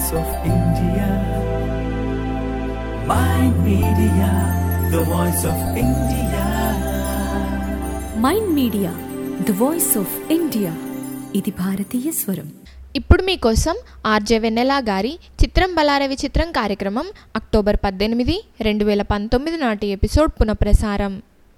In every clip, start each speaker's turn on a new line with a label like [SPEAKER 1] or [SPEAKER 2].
[SPEAKER 1] voice of India. Mind Media, the voice of India.
[SPEAKER 2] Mind media the voice of India ఇది భారతీయ స్వరం
[SPEAKER 3] ఇప్పుడు మీకోసం ఆర్జే వెన్నెలా గారి చిత్రం బలార విచిత్రం కార్యక్రమం అక్టోబర్ పద్దెనిమిది రెండు వేల పంతొమ్మిది నాటి ఎపిసోడ్ పునఃప్రసారం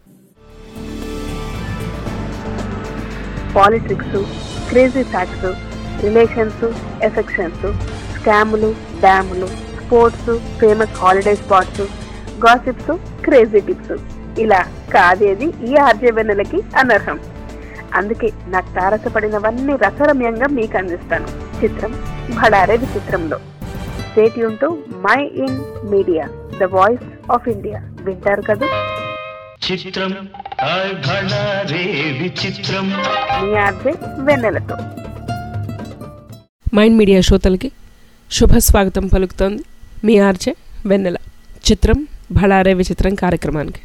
[SPEAKER 4] politics crazy facts relations affections స్కాములు డ్యాములు sports famous holiday spots gossips crazy tips ఇలా కాదేది ఈ ఆర్జే వెన్నెలకి అనర్హం అందుకే నాకు తారసపడినవన్నీ రసరమ్యంగా మీకు అందిస్తాను చిత్రం భడారే విచిత్రంలో స్టేట్ యూన్ Mind Media the voice of India వింటారు కదా
[SPEAKER 5] చిత్రం హాయ్ భళా రే విచిత్రం
[SPEAKER 4] మీ ఆర్జే వెన్నెలతో
[SPEAKER 6] మైండ్ మీడియా శ్రోతలకి శుభ స్వాగతం పలుకుతోంది మీ ఆర్జే వెన్నెల చిత్రం భళారే విచిత్రం కార్యక్రమానికి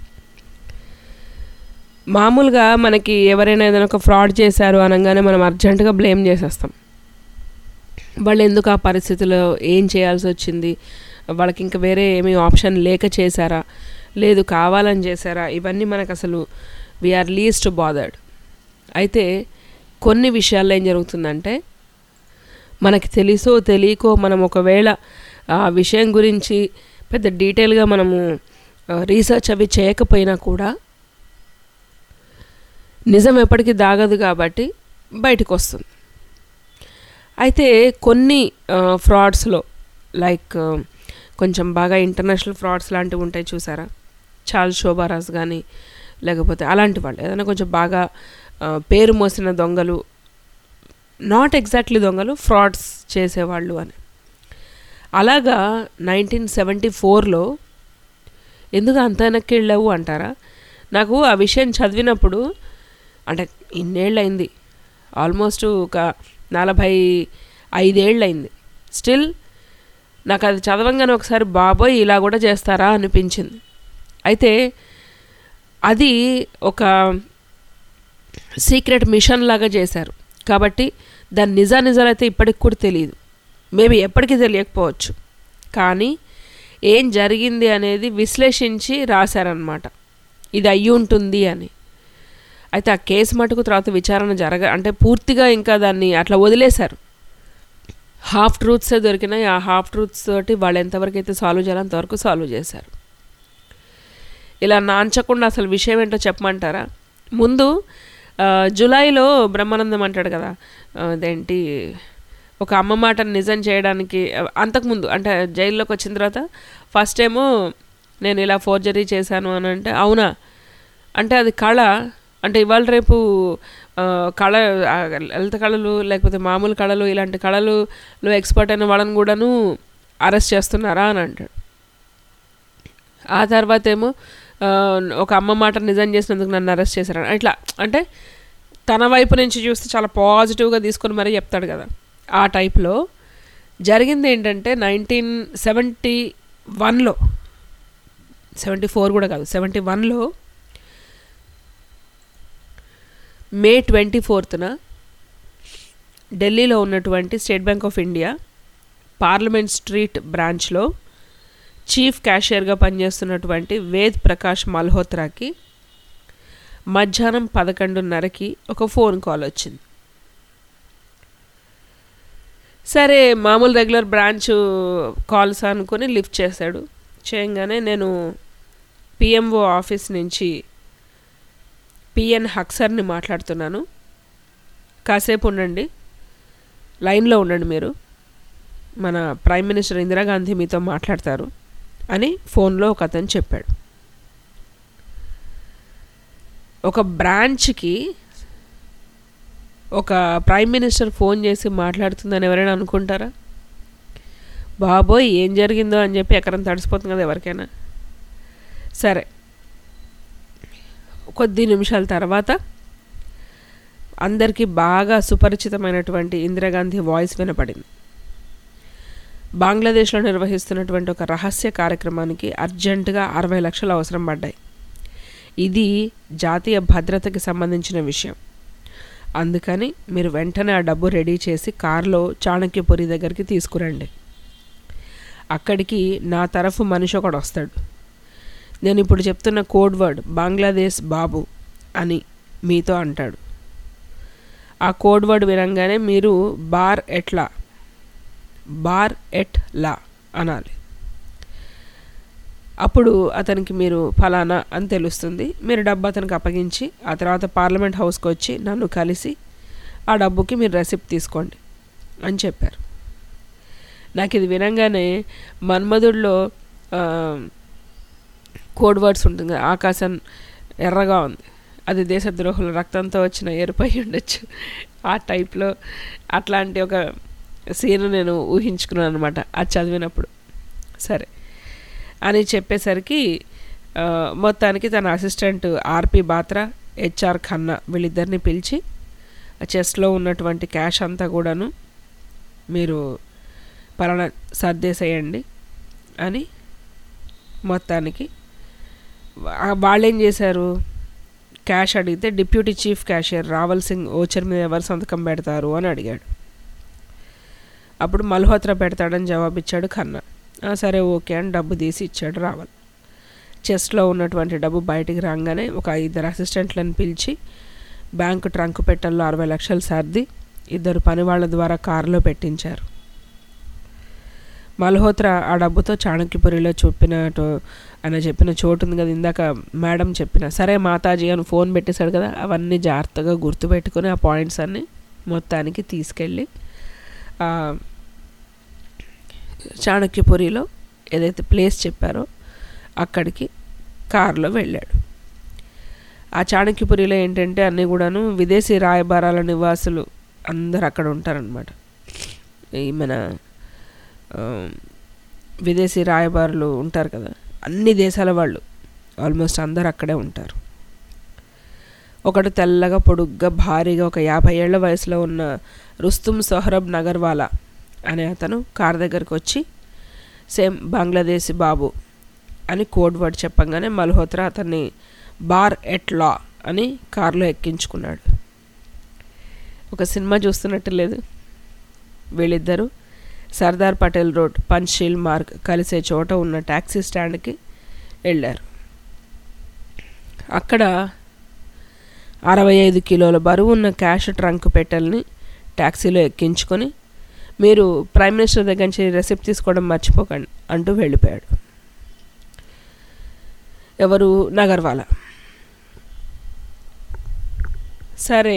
[SPEAKER 6] మామూలుగా మనకి ఎవరైనా ఏదైనా ఒక ఫ్రాడ్ చేశారు అనగానే మనం అర్జెంటుగా బ్లేమ్ చేసేస్తాం వాళ్ళు ఎందుకు ఆ పరిస్థితిలో ఏం చేయాల్సి వచ్చింది వాళ్ళకి ఇంకా వేరే ఏమీ ఆప్షన్ లేక చేశారా లేదు కావాలని చేశారా ఇవన్నీ మనకు అసలు వీఆర్ లీస్ట్ బాదర్డ్ అయితే కొన్ని విషయాల్లో ఏం జరుగుతుందంటే మనకి తెలుసో తెలియకో మనం ఒకవేళ ఆ విషయం గురించి పెద్ద డీటెయిల్గా మనము ఆ, రీసెర్చ్ అవి చేయకపోయినా కూడా నిజం ఎప్పటికీ దాగదు కాబట్టి బయటకు వస్తుంది అయితే కొన్ని ఫ్రాడ్స్లో లైక్ కొంచెం బాగా ఇంటర్నేషనల్ ఫ్రాడ్స్ లాంటివి ఉంటాయి చూసారా చాల్ శోభారాజ్ కానీ లేకపోతే అలాంటి వాళ్ళు ఏదైనా కొంచెం బాగా ఆ, పేరు మోసిన దొంగలు నాట్ ఎగ్జాక్ట్లీ దొంగలు ఫ్రాడ్స్ చేసేవాళ్ళు అని అలాగా నైన్టీన్ సెవెంటీ ఫోర్లో ఎందుకు అంత వెనక్కి వెళ్ళావు అంటారా నాకు ఆ విషయం చదివినప్పుడు అంటే ఇన్నేళ్ళు అయింది ఆల్మోస్ట్ ఒక నలభై ఐదేళ్ళు అయింది స్టిల్ నాకు అది చదవంగానే ఒకసారి బాబోయ్ ఇలా కూడా చేస్తారా అనిపించింది అయితే అది ఒక సీక్రెట్ మిషన్ లాగా చేశారు కాబట్టి దాని నిజా నిజాలు అయితే ఇప్పటికి కూడా తెలియదు మేబీ ఎప్పటికీ తెలియకపోవచ్చు కానీ ఏం జరిగింది అనేది విశ్లేషించి రాశారనమాట ఇది అయ్యి ఉంటుంది అని అయితే ఆ కేసు మటుకు తర్వాత విచారణ జరగ అంటే పూర్తిగా ఇంకా దాన్ని అట్లా వదిలేశారు హాఫ్ ట్రూత్సే దొరికినాయి ఆ హాఫ్ ట్రూత్స్ తోటి వాళ్ళు ఎంతవరకు అయితే సాల్వ్ చేయాలో అంతవరకు సాల్వ్ చేశారు ఇలా నాంచకుండా అసలు విషయం ఏంటో చెప్పమంటారా ముందు ఆ, జూలైలో బ్రహ్మానందం అంటాడు కదా ఆ, అదేంటి ఒక అమ్మ మాటను నిజం చేయడానికి ఆ, అంతకుముందు అంటే జైల్లోకి వచ్చిన తర్వాత ఫస్ట్ ఏమో నేను ఇలా ఫోర్జరీ చేశాను అని అంటే అవునా అంటే అది కళ అంటే ఇవాళ రేపు ఆ, కళ ఆ, లలిత కళలు లేకపోతే మామూలు కళలు ఇలాంటి కళలులో ఎక్స్పర్ట్ అయిన వాళ్ళని కూడాను అరెస్ట్ చేస్తున్నారా అని అంటాడు ఆ తర్వాత ఏమో ఆ, ఒక అమ్మ మాట నిజం చేసినందుకు నన్ను అరెస్ట్ చేశారు ఇట్లా అంటే తన వైపు నుంచి చూస్తే చాలా పాజిటివ్గా తీసుకొని మరీ చెప్తాడు కదా ఆ టైప్లో జరిగింది ఏంటంటే నైన్టీన్ సెవెంటీ వన్లో సెవెంటీ ఫోర్ కూడా కాదు సెవెంటీ వన్లో మే ట్వంటీ ఫోర్త్న ఢిల్లీలో ఉన్నటువంటి State Bank of India Parliament Street బ్రాంచ్లో చీఫ్ క్యాషియర్గా పనిచేస్తున్నటువంటి వేద్ ప్రకాష్ మల్హోత్రాకి మధ్యాహ్నం పదకొండున్నరకి ఒక ఫోన్ కాల్ వచ్చింది సరే మామూలు రెగ్యులర్ బ్రాంచ్ కాల్స్ అనుకుని లిఫ్ట్ చేశాడు చేయగానే నేను పిఎంఓ ఆఫీస్ నుంచి పిఎన్ హక్సర్ని మాట్లాడుతున్నాను కాసేపు ఉండండి లైన్లో ఉండండి మీరు మన ప్రైమ్ మినిస్టర్ ఇందిరాగాంధీ మీతో మాట్లాడతారు అని ఫోన్లో ఒక అతను చెప్పాడు ఒక బ్రాంచ్కి ఒక ప్రైమ్ మినిస్టర్ ఫోన్ చేసి మాట్లాడుతుందని ఎవరైనా అనుకుంటారా బాబోయ్ ఏం జరిగిందో అని చెప్పి ఎకరం తడిసిపోతుంది కదా ఎవరికైనా సరే కొద్ది నిమిషాల తర్వాత అందరికీ బాగా సుపరిచితమైనటువంటి ఇందిరాగాంధీ వాయిస్ వినపడింది బంగ్లాదేశ్లో నిర్వహిస్తున్నటువంటి ఒక రహస్య కార్యక్రమానికి అర్జెంటుగా అరవై లక్షలు అవసరం పడ్డాయి ఇది జాతీయ భద్రతకి సంబంధించిన విషయం అందుకని మీరు వెంటనే ఆ డబ్బు రెడీ చేసి కారులో చాణక్యపురి దగ్గరికి తీసుకురండి అక్కడికి నా తరఫు మనిషి ఒకడు వస్తాడు నేను ఇప్పుడు చెప్తున్న కోడ్ వర్డ్ బంగ్లాదేశ్ బాబు అని మీతో అంటాడు ఆ కోడ్ వర్డ్ వినంగానే మీరు బార్ ఎట్లా బార్ ఎట్ లా అనాలి అప్పుడు అతనికి మీరు ఫలానా అని తెలుస్తుంది మీరు డబ్బు అతనికి అప్పగించి ఆ తర్వాత పార్లమెంట్ హౌస్కి వచ్చి నన్ను కలిసి ఆ డబ్బుకి మీరు రెసిప్ట్ తీసుకోండి అని చెప్పారు నాకు ఇది వినంగానే మన్మధుడిలో ఆ, కోడ్ వర్డ్స్ ఉంటుంది కదా, ఆకాశం ఎర్రగా ఉంది అది దేశద్రోహుల రక్తంతో వచ్చిన ఎరుపై ఉండొచ్చు ఆ టైప్లో అట్లాంటి ఒక సీన్ నేను ఊహించుకున్నాను అనమాట అది చదివినప్పుడు సరే అని చెప్పేసరికి ఆ, మొత్తానికి తన assistant RP Batra HR Khanna వీళ్ళిద్దరిని పిలిచి ఆ చెస్ట్లో ఉన్నటువంటి క్యాష్ అంతా కూడాను మీరు పలానా సర్దేసేయండి అని మొత్తానికి వా- వాళ్ళేం చేశారు క్యాష్ అడిగితే deputy chief cashier Rawal Singh voucher మీద ఎవరు సంతకం పెడతారు అని అడిగాడు అప్పుడు మల్హోత్రా పెడతాడని జవాబిచ్చాడు ఖన్నా "ఆ, సరే ఓకే అని డబ్బు తీసి ఇచ్చాడు రావల్ చెస్ట్లో ఉన్నటువంటి డబ్బు బయటికి రాగానే ఒక ఇద్దరు అసిస్టెంట్లను పిలిచి బ్యాంకు ట్రంక్ పెట్టెల్లో అరవై లక్షలు సర్ది ఇద్దరు పని వాళ్ళ ద్వారా కారులో పెట్టించారు మల్హోత్రా ఆ డబ్బుతో చాణక్యపురిలో చెప్పినట్టు ఆయన చెప్పిన చోటు ఉంది కదా ఇందాక మేడం చెప్పిన సరే మాతాజీ అని ఫోన్ పెట్టేశాడు కదా అవన్నీ జాగ్రత్తగా గుర్తుపెట్టుకుని ఆ పాయింట్స్ అన్నీ మొత్తానికి తీసుకెళ్ళి ఆ, చాణక్యపురిలో ఏదైతే ప్లేస్ చెప్పారో అక్కడికి కారులో వెళ్ళాడు ఆ చాణక్యపురిలో ఏంటంటే అన్నీ కూడాను విదేశీ రాయబారాల నివాసులు అందరు అక్కడ ఉంటారనమాట ఈ మన ఆ, విదేశీ రాయబారులు ఉంటారు కదా అన్ని దేశాల వాళ్ళు ఆల్మోస్ట్ అందరు అక్కడే ఉంటారు ఒకడు తెల్లగా పొడుగ్గా భారీగా ఒక యాభై ఏళ్ల వయసులో ఉన్న రుస్తుమ్ సొహరబ్ నగర్వాలా అనే అతను కార్ దగ్గరికి వచ్చి సేమ్ బంగ్లాదేశీ బాబు అని కోడ్ వర్డ్ చెప్పంగానే మల్హోత్రా అతన్ని బార్ ఎట్ లా అని కారులో ఎక్కించుకున్నాడు ఒక సినిమా చూస్తున్నట్టు లేదు వీళ్ళిద్దరూ సర్దార్ పటేల్ రోడ్ పంచశీల్ మార్గ్ కలిసే చోట ఉన్న ట్యాక్సీ స్టాండ్కి వెళ్ళారు అక్కడ అరవై ఐదు కిలోల బరువు ఉన్న క్యాష్ ట్రంక్ పెట్టెల్ని ట్యాక్సీలో ఎక్కించుకొని మీరు ప్రైమ్ మినిస్టర్ దగ్గర నుంచి రెసిప్ట్ తీసుకోవడం మర్చిపోకండి అంటూ వెళ్ళిపోయాడు ఎవరు నగర్వాలా సరే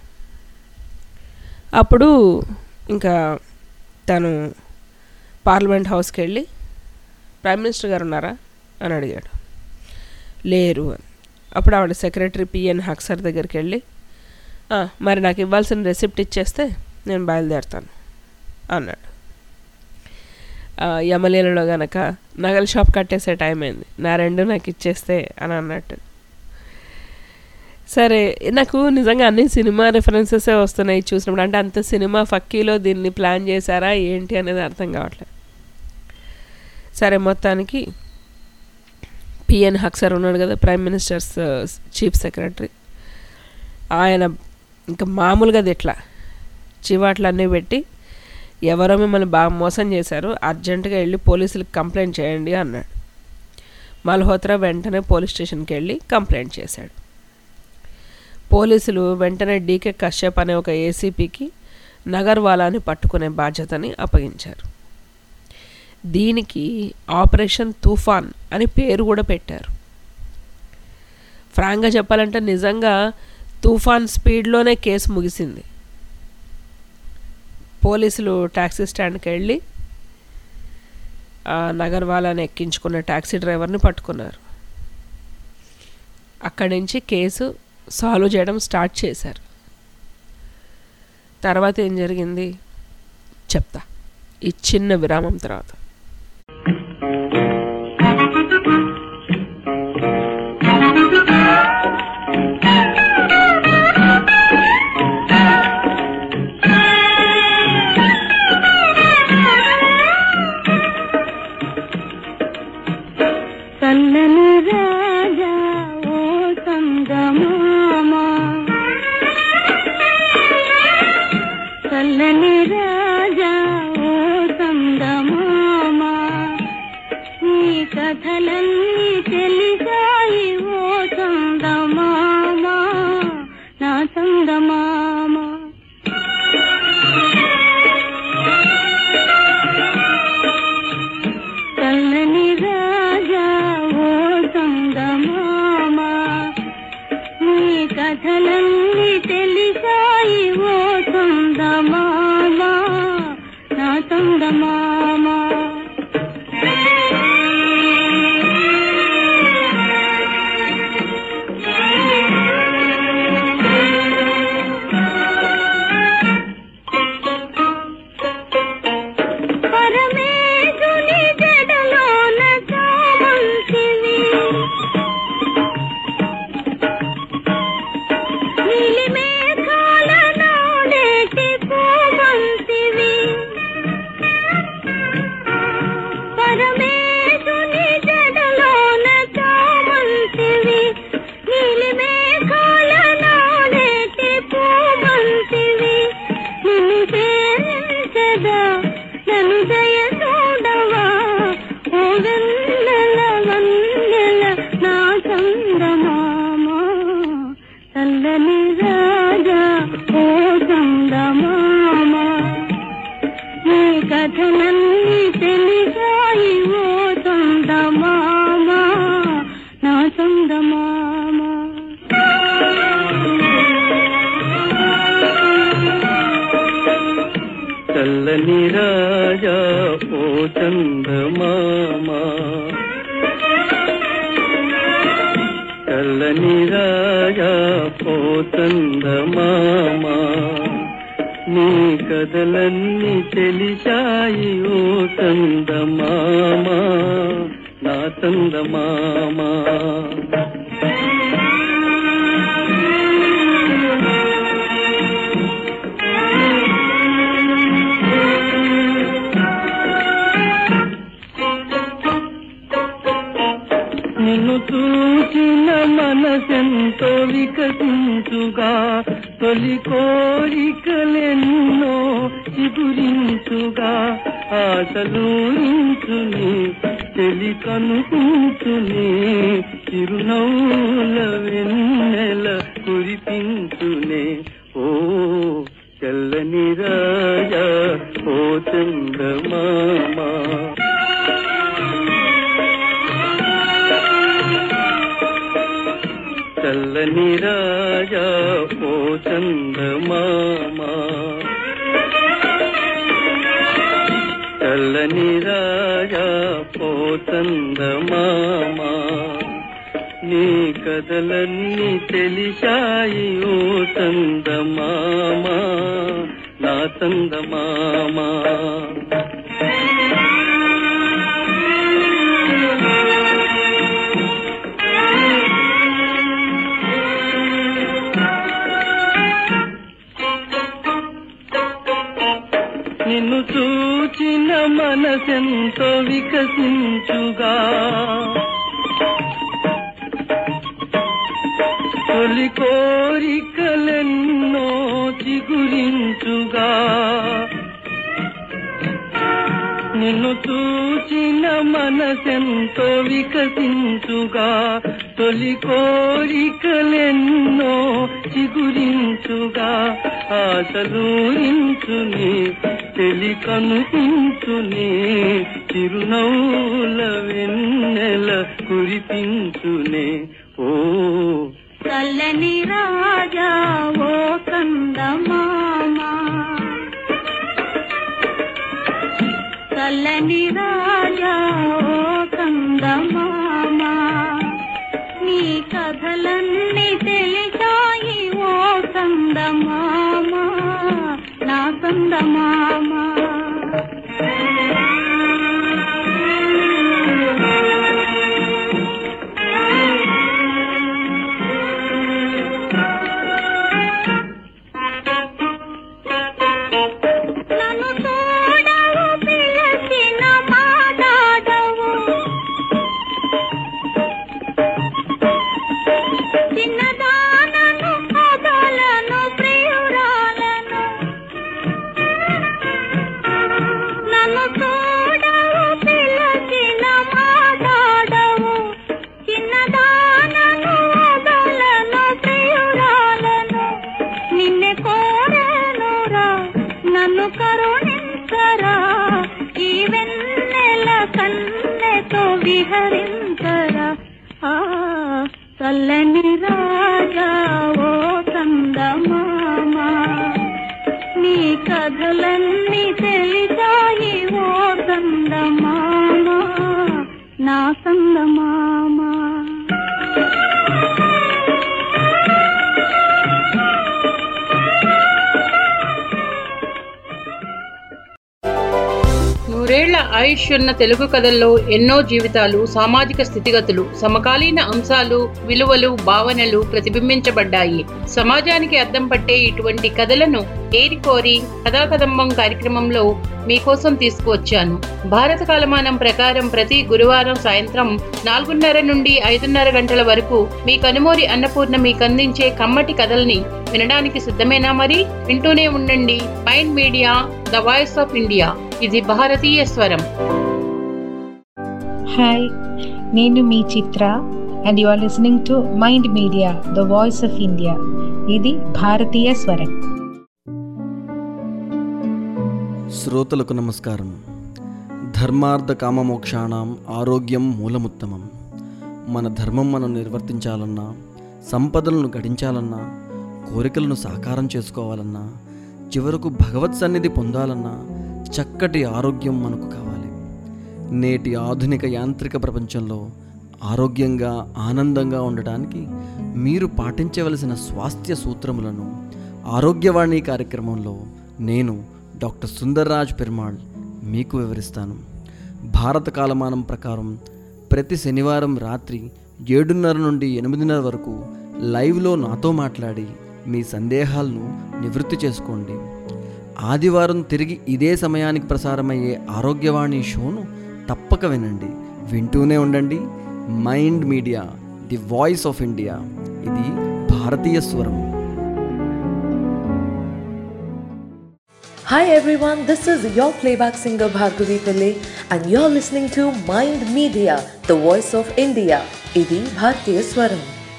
[SPEAKER 6] అప్పుడు ఇంకా తను పార్లమెంట్ హౌస్కి వెళ్ళి ప్రైమ్ మినిస్టర్ గారు ఉన్నారా అని అడిగాడు లేరు అని అప్పుడు ఆవిడ సెక్రటరీ పిఎన్ హక్సర్ దగ్గరికి వెళ్ళి "ఆ, మరి నాకు ఇవ్వాల్సిన రెసిప్ట్ ఇచ్చేస్తే నేను బయలుదేరుతాను అన్నాడు ఆ, యమలీలలో గనక నగల షాప్ కట్టేసే టైం అయింది నా రెండు నాకు ఇచ్చేస్తే అని అన్నట్టు సరే నాకు నిజంగా అన్ని సినిమా రెఫరెన్సెస్ వస్తున్నాయి చూసినప్పుడు అంటే అంత సినిమా ఫక్కీలో దీన్ని ప్లాన్ చేశారా ఏంటి అనేది అర్థం కావట్లేదు సరే మొత్తానికి పిఎన్ హక్సర్ ఉన్నాడు కదా ప్రైమ్ మినిస్టర్స్ చీఫ్ సెక్రటరీ ఆయన ఇంకా మామూలుగా అది ఎట్లా చివాట్లు అన్నీ పెట్టి ఎవరో మిమ్మల్ని బాగా మోసం చేశారు అర్జెంటుగా వెళ్ళి పోలీసులకు కంప్లైంట్ చేయండి అన్నాడు మల్హోత్రా వెంటనే పోలీస్ స్టేషన్కి వెళ్ళి కంప్లైంట్ చేశాడు పోలీసులు వెంటనే డీకే కశ్యప్ అనే ఒక ఏసీపీకి నగర్వాలాని పట్టుకునే బాధ్యతని అప్పగించారు దీనికి ఆపరేషన్ తుఫాన్ అని పేరు కూడా పెట్టారు ఫ్రాంక్గా చెప్పాలంటే నిజంగా తుఫాన్ స్పీడ్లోనే కేసు ముగిసింది పోలీసులు ట్యాక్సీ స్టాండ్కి వెళ్ళి ఆ నగర్వాలాని ఎక్కించుకున్న ట్యాక్సీ డ్రైవర్ని పట్టుకున్నారు అక్కడి నుంచి కేసు సాల్వ్ చేయడం స్టార్ట్ చేశారు తర్వాత ఏం జరిగింది చెప్తా ఈ చిన్న విరామం తర్వాత
[SPEAKER 7] చల్లని రాజా ఓ సంగమామ చల్లని రాజా ఓ సంగమామ
[SPEAKER 8] మామ కల్లని రాజా పోతంద మామ నీ కథలన్నీ తెలిసాయి ఓ తంద మామ నా తంద మామ నిన్ను చూసిన మనసెంతో వికసించుగా తొలి కోరికలెన్నో చిగురించుగా ఆశలూరించుని తెలి కనుకుంచుని చిరునవ్వుల వెన్నెల కురిపించునే ఓ తెల్లని రాజా ఓ చంద్రమామా చల్లని రాజా ఓ చందమామా చల్లని రాజా ఓ చందమామా నీ కథలన్నీ తెలిసాయి ఓ చందమామా నా చందమామా నిన్ను చూచిన మనసెంతో వికసించుగా తొలి కోరికలెన్నో చిగురించుగా నిన్ను చూచిన మనసెంతో వికసించుగా తొలి కోరికలెన్నో చిగురించుగా ఆశలూరించుని తెలి కనుపించుని చిరునవ్వుల వెన్నెల కురిపించునే ఓ
[SPEAKER 7] చల్లని రాజా ఓ కందమామ చల్లని రాజా ఓ కందమామ నీ కథలన్నీ తెలిసాయి ఓ కందమామ నా కందమామ నన్ను చూడవు పిలచిన మాట్లాడవు చిన్నదానను కథలను ప్రియురాలను నన్ను చూడవు పిలచిన మాట్లాడవు చిన్నదానను కథలను ప్రియురాలను నిన్నే కోరనురా నన్ను కరుణించరా ఈ వెన్నెల కన్నెతో విహరించరా ఆ చల్లని రాజా ఓ కందమామ నీ కథలన్నీ తెలిసాయి ఓ కందమామ నా కందమామ
[SPEAKER 9] నూరేళ్ల ఆయుష్ ఉన్న తెలుగు కథల్లో ఎన్నో జీవితాలు సామాజిక స్థితిగతులు సమకాలీన అంశాలు విలువలు భావనలు ప్రతిబింబించబడ్డాయి సమాజానికి అద్దం పట్టే ఇటువంటి కథలను ఏరికోరి కథాకదంబం కార్యక్రమంలో మీకోసం తీసుకువచ్చాను భారత కాలమానం ప్రకారం ప్రతి గురువారం సాయంత్రం నాలుగున్నర నుండి ఐదున్నర గంటల వరకు మీ కనుమూరి అన్నపూర్ణ మీకు అందించే కమ్మటి కథల్ని వినడానికి సిద్ధమేనా మరి వింటూనే ఉండండి mind media the voice of India ఇది భారతీయ స్వరం
[SPEAKER 10] హాయ్ నేను మీ Chitra and you are listening to mind media the voice of India ఇది భారతీయ స్వరం
[SPEAKER 11] శ్రోతలకు నమస్కారం ధర్మార్థ కామమోక్షాణం ఆరోగ్యం మూలముత్తమం మన ధర్మం మనం నిర్వర్తించాలన్నా సంపదలను గడించాలన్నా కోరికలను సాకారం చేసుకోవాలన్నా చివరకు భగవత్ సన్నిధి పొందాలన్నా చక్కటి ఆరోగ్యం మనకు కావాలి నేటి ఆధునిక యాంత్రిక ప్రపంచంలో ఆరోగ్యంగా ఆనందంగా ఉండటానికి మీరు పాటించవలసిన స్వాస్థ్య సూత్రములను ఆరోగ్యవాణి కార్యక్రమంలో నేను డాక్టర్ సుందర్రాజ్ పెరుమాళ్ మీకు వివరిస్తాను భారత కాలమానం ప్రకారం ప్రతి శనివారం రాత్రి ఏడున్నర నుండి ఎనిమిదిన్నర వరకు లైవ్లో నాతో మాట్లాడి మీ సందేహాలను నివృత్తి చేసుకోండి ఆదివారం తిరిగి ఇదే సమయానికి ప్రసారమయ్యే ఆరోగ్యవాణి షోను తప్పక వినండి వింటూనే ఉండండి mind media the voice of India ఇది భారతీయ స్వరం
[SPEAKER 12] Hi everyone, this is your playback singer Bhargavi Pillai and you're listening to Mind Media, the voice of India. Idi Bhartiya Swaram.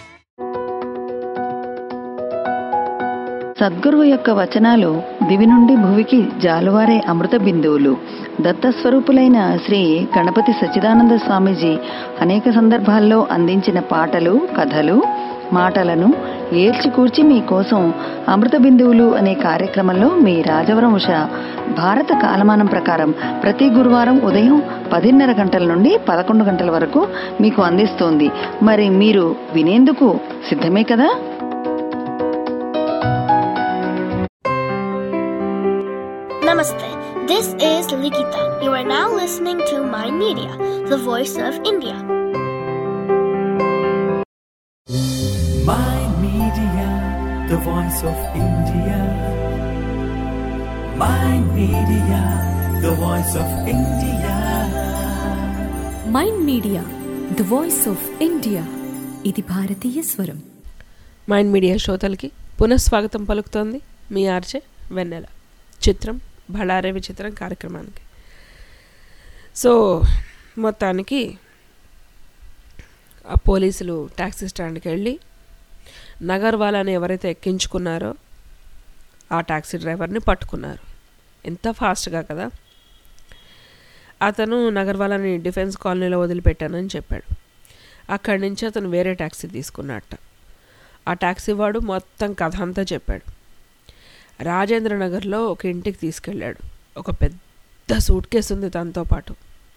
[SPEAKER 13] సద్గురువు యొక్క వచనాలు దివి నుండి భువికి జాలువారే అమృత బిందువులు దత్తస్వరూపులైన శ్రీ గణపతి సచ్చిదానంద స్వామీజీ అనేక సందర్భాల్లో అందించిన పాటలు కథలు మాటలను ఏల్చికూర్చి మీకోసం అమృత బిందువులు అనే కార్యక్రమంలో మీ రాజవరం ఉష భారత కాలమానం ప్రకారం ప్రతి గురువారం ఉదయం పదిన్నర గంటల నుండి పదకొండు గంటల వరకు మీకు అందిస్తోంది మరి మీరు వినేందుకు సిద్ధమే కదా
[SPEAKER 14] Namaste. This is Likita. You are now listening to My Media, the voice of India.
[SPEAKER 1] My Media, the voice of India. My Media, the voice of India.
[SPEAKER 2] Mind media the voice of India ఇది భారతీయ స్వరం
[SPEAKER 6] mind Media శ్రోతలకి పునఃస్వాగతం పలుకుతోంది మీ RJ వెన్నెల చిత్రం బళారే విచిత్రం కార్యక్రమానికి so మొత్తానికి ఆ పోలీసులు ట్యాక్సీ స్టాండ్కి వెళ్ళి నగర్ వాళ్ళని ఎవరైతే ఎక్కించుకున్నారో ఆ ట్యాక్సీ డ్రైవర్ని పట్టుకున్నారు ఎంత ఫాస్ట్గా కదా అతను నగర్ వాళ్ళని డిఫెన్స్ కాలనీలో వదిలిపెట్టానని చెప్పాడు అక్కడి నుంచి అతను వేరే ట్యాక్సీ తీసుకున్నట్ట ఆ ట్యాక్సీ వాడు మొత్తం కథ అంతా చెప్పాడు రాజేంద్ర నగర్లో ఒక ఇంటికి తీసుకెళ్ళాడు ఒక పెద్ద సూట్ కేసు ఉంది తనతో పాటు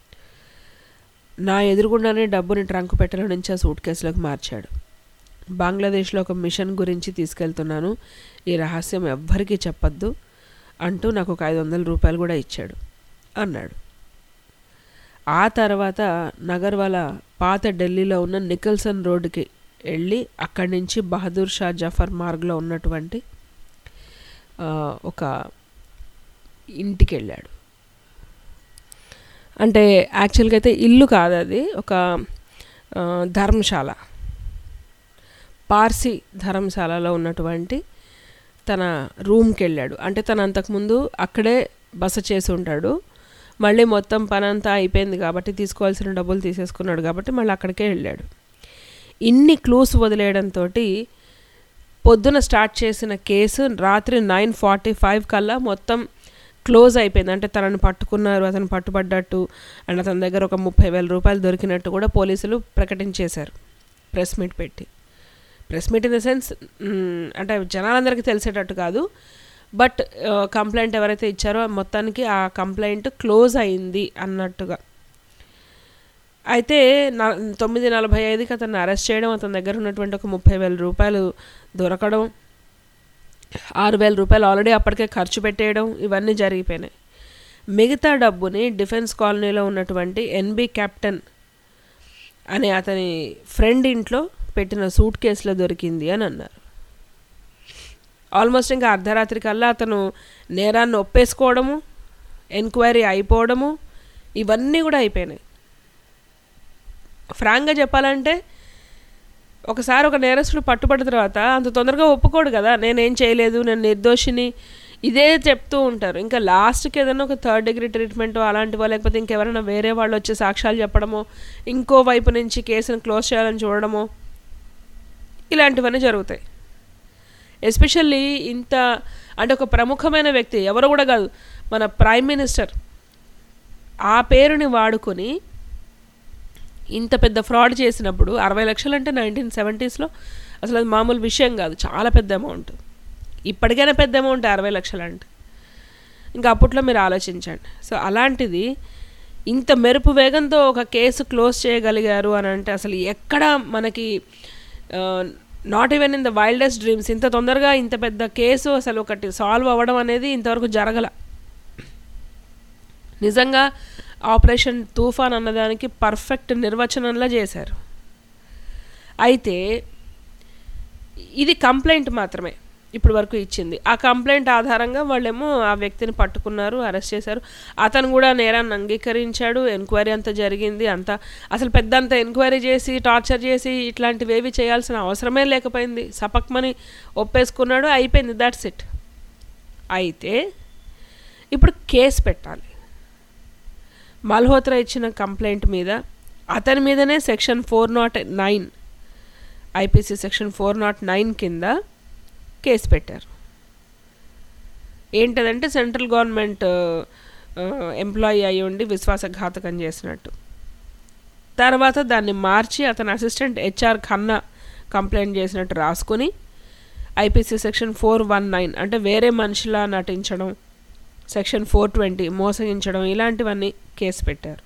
[SPEAKER 6] నా ఎదురుగుండానే డబ్బుని ట్రంక్ పెట్టెల నుంచి ఆ సూట్ కేసులోకి మార్చాడు బంగ్లాదేశ్లో ఒక మిషన్ గురించి తీసుకెళ్తున్నాను ఈ రహస్యం ఎవ్వరికీ చెప్పొద్దు అంటూ నాకు ఒక ఐదు వందల రూపాయలు కూడా ఇచ్చాడు అన్నాడు ఆ తర్వాత నగర్ వాళ్ళ పాత ఢిల్లీలో ఉన్న నికల్సన్ రోడ్డుకి వెళ్ళి అక్కడి నుంచి బహదూర్ షా జఫర్ మార్గ్లో ఉన్నటువంటి ఆ, ఒక ఇంటికి వెళ్ళాడు అంటే యాక్చువల్గా అయితే ఇల్లు కాదు అది ఒక ఆ, ధర్మశాల పార్సీ ధర్మశాలలో ఉన్నటువంటి తన రూమ్కి వెళ్ళాడు అంటే తను అంతకుముందు అక్కడే బస చేసి ఉంటాడు మళ్ళీ మొత్తం పని అంతా అయిపోయింది కాబట్టి తీసుకోవాల్సిన డబ్బులు తీసేసుకున్నాడు కాబట్టి మళ్ళీ అక్కడికే వెళ్ళాడు ఇన్ని క్లూస్ వదిలేయడంతో పొద్దున స్టార్ట్ చేసిన కేసు రాత్రి నైన్ ఫార్టీ ఫైవ్ కల్లా మొత్తం క్లోజ్ అయిపోయింది అంటే తనని పట్టుకున్నారు అతను పట్టుబడ్డట్టు అండ్ అతని దగ్గర ఒక ముప్పై వేల రూపాయలు దొరికినట్టు కూడా పోలీసులు ప్రకటించేశారు ప్రెస్ మీట్ పెట్టి press meet in the sense అంటే జనాలందరికీ తెలిసేటట్టు కాదు బట్ కంప్లైంట్ ఎవరైతే ఇచ్చారో మొత్తానికి ఆ కంప్లైంట్ క్లోజ్ అయింది అన్నట్టుగా అయితే నా తొమ్మిది నలభై ఐదుకి అతన్ని అరెస్ట్ చేయడం అతని దగ్గర ఉన్నటువంటి ఒక ముప్పై వేల రూపాయలు దొరకడం ఆరు వేల రూపాయలు ఆల్రెడీ అప్పటికే ఖర్చు పెట్టేయడం ఇవన్నీ జరిగిపోయినాయి మిగతా డబ్బుని డిఫెన్స్ కాలనీలో ఉన్నటువంటి ఎన్బి కెప్టెన్ అనే అతని ఫ్రెండ్ ఇంట్లో పెట్టిన సూట్ కేసులో దొరికింది అని అన్నారు ఆల్మోస్ట్ ఇంకా అర్ధరాత్రి కల్లా అతను నేరాన్ని ఒప్పేసుకోవడము ఎంక్వైరీ అయిపోవడము ఇవన్నీ కూడా అయిపోయినాయి ఫ్రాంక్గా చెప్పాలంటే ఒకసారి ఒక నేరస్తుడు పట్టుబడిన తర్వాత అంత తొందరగా ఒప్పుకోడు కదా నేనేం చేయలేదు నేను నిర్దోషిని ఇదే చెప్తూ ఉంటారు ఇంకా లాస్ట్కి ఏదైనా ఒక థర్డ్ డిగ్రీ ట్రీట్మెంట్ అలాంటివో లేకపోతే ఇంకెవరైనా వేరే వాళ్ళు వచ్చి సాక్ష్యాలు చెప్పడమో ఇంకో వైపు నుంచి కేసును క్లోజ్ చేయాలని చూడడమో ఇలాంటివన్నీ జరుగుతాయి ఎస్పెషల్లీ ఇంత అంటే ఒక ప్రముఖమైన వ్యక్తి ఎవరు కూడా కాదు మన ప్రైమ్ మినిస్టర్ ఆ పేరుని వాడుకొని ఇంత పెద్ద ఫ్రాడ్ చేసినప్పుడు అరవై లక్షలు అంటే నైన్టీన్ సెవెంటీస్లో అసలు అది మామూలు విషయం కాదు చాలా పెద్ద అమౌంట్ ఇప్పటికైనా పెద్ద అమౌంట్ అరవై లక్షలు అంటే ఇంకా అప్పట్లో మీరు ఆలోచించండి సో అలాంటిది ఇంత మెరుపు వేగంతో ఒక కేసు క్లోజ్ చేయగలిగారు అని అంటే అసలు ఎక్కడ మనకి not even in the wildest dreams ఇంత తొందరగా ఇంత పెద్ద కేసు అసలు ఒకటి సాల్వ్ అవ్వడం అనేది ఇంతవరకు జరగల నిజంగా ఆపరేషన్ తుఫాన్ అన్నదానికి పర్ఫెక్ట్ నిర్వచనంలా చేశారు అయితే ఇది కంప్లైంట్ మాత్రమే ఇప్పటి వరకు ఇచ్చింది ఆ కంప్లైంట్ ఆధారంగా వాళ్ళేమో ఆ వ్యక్తిని పట్టుకున్నారు అరెస్ట్ చేశారు అతను కూడా నేరాన్ని అంగీకరించాడు ఎంక్వైరీ అంతా జరిగింది అంతా అసలు పెద్ద అంత ఎంక్వైరీ చేసి టార్చర్ చేసి ఇట్లాంటివి ఏవి చేయాల్సిన అవసరమే లేకపోయింది సపక్మని ఒప్పేసుకున్నాడు అయిపోయింది దట్స్ ఇట్ అయితే ఇప్పుడు కేసు పెట్టాలి మల్హోత్రా ఇచ్చిన కంప్లైంట్ మీద అతని మీదనే section four not nine IPC section four not nine కింద కేసు పెట్టారు ఏంటదంటే సెంట్రల్ గవర్నమెంట్ ఎంప్లాయీ అయి ఉండి విశ్వాసఘాతకం చేసినట్టు తర్వాత దాన్ని మార్చి అతని అసిస్టెంట్ హెచ్ఆర్ ఖన్నా కంప్లైంట్ చేసినట్టు రాసుకుని IPC section four one nine అంటే వేరే మనిషిలా నటించడం సెక్షన్ ఫోర్ ట్వంటీ మోసగించడం ఇలాంటివన్నీ కేసు పెట్టారు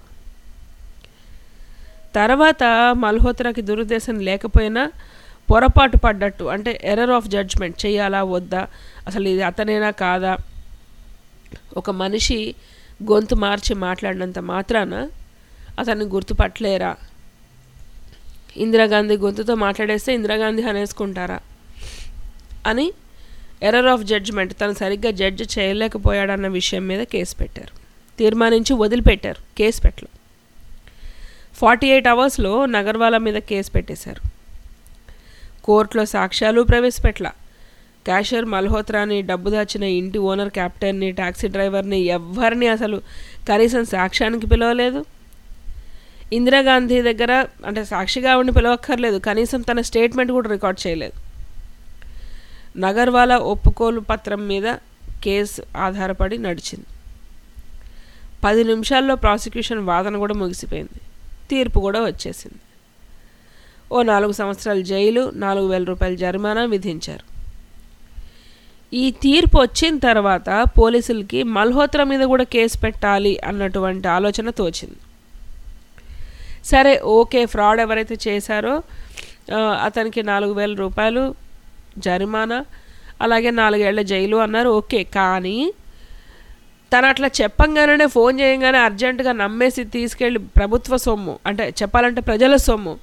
[SPEAKER 6] తర్వాత మల్హోత్రాకి దురుద్దేశం లేకపోయినా పొరపాటు పడ్డట్టు అంటే ఎర్రర్ ఆఫ్ జడ్జ్మెంట్ చేయాలా వద్దా అసలు ఇది అతనేనా కాదా ఒక మనిషి గొంతు మార్చి మాట్లాడినంత మాత్రాన అతన్ని గుర్తుపట్టలేరా ఇందిరాగాంధీ గొంతుతో మాట్లాడేస్తే ఇందిరాగాంధీ అనేసుకుంటారా అని ఎర్రర్ ఆఫ్ జడ్జ్మెంట్ తను సరిగ్గా జడ్జ్ చేయలేకపోయాడన్న విషయం మీద కేసు పెట్టారు తీర్మానించి వదిలిపెట్టారు కేసు పెట్టలు ఫార్టీ ఎయిట్ అవర్స్లో నగర్వాలా మీద కేసు పెట్టేశారు కోర్టులో సాక్ష్యాలు ప్రవేశపెట్ల క్యాషియర్ మల్హోత్రాని డబ్బు దాచిన ఇంటి ఓనర్ క్యాప్టెన్ని టాక్సీ డ్రైవర్ని ఎవ్వరిని అసలు కనీసం సాక్ష్యానికి పిలవలేదు ఇందిరాగాంధీ దగ్గర అంటే సాక్షిగా ఉండి పిలవక్కర్లేదు కనీసం తన స్టేట్మెంట్ కూడా రికార్డ్ చేయలేదు నగర్వాలా ఒప్పుకోలు పత్రం మీద కేసు ఆధారపడి నడిచింది పది నిమిషాల్లో ప్రాసిక్యూషన్ వాదన కూడా ముగిసిపోయింది తీర్పు కూడా వచ్చేసింది ఓ నాలుగు సంవత్సరాల జైలు నాలుగు వేల రూపాయల జరిమానా విధించారు ఈ తీర్పు వచ్చిన తర్వాత పోలీసులకి మల్హోత్రా మీద కూడా కేసు పెట్టాలి అన్నటువంటి ఆలోచన తోచింది సరే ఓకే ఫ్రాడ్ ఎవరైతే చేశారో అతనికి నాలుగు వేల రూపాయలు జరిమానా అలాగే నాలుగేళ్ల జైలు అన్నారు ఓకే కానీ తను అట్లా చెప్పంగానే ఫోన్ చేయగానే అర్జెంటుగా నమ్మేసి తీసుకెళ్ళి ప్రభుత్వ సొమ్ము అంటే చెప్పాలంటే ప్రజల సొమ్ము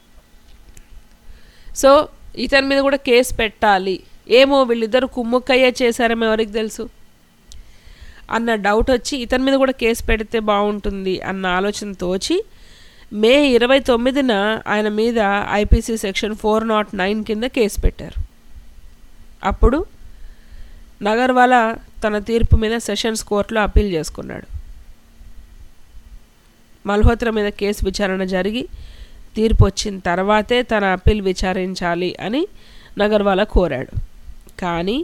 [SPEAKER 6] సో ఇతని మీద కూడా కేసు పెట్టాలి ఏమో వీళ్ళిద్దరు కుమ్ముక్కయ్యే చేశారేమో ఎవరికి తెలుసు అన్న డౌట్ వచ్చి ఇతని మీద కూడా కేసు పెడితే బాగుంటుంది అన్న ఆలోచన తోచి మే ఇరవై తొమ్మిదిన ఆయన మీద IPC section four not nine కింద కేసు పెట్టారు అప్పుడు నగర్వాలా తన తీర్పు మీద సెషన్స్ కోర్టులో అప్పీల్ చేసుకున్నాడు మల్హోత్రా మీద కేసు విచారణ జరిగి తీర్పు వచ్చిన తర్వాతే తన అప్పీల్ విచారించాలి అని నగర్వాలా కోరాడు కానీ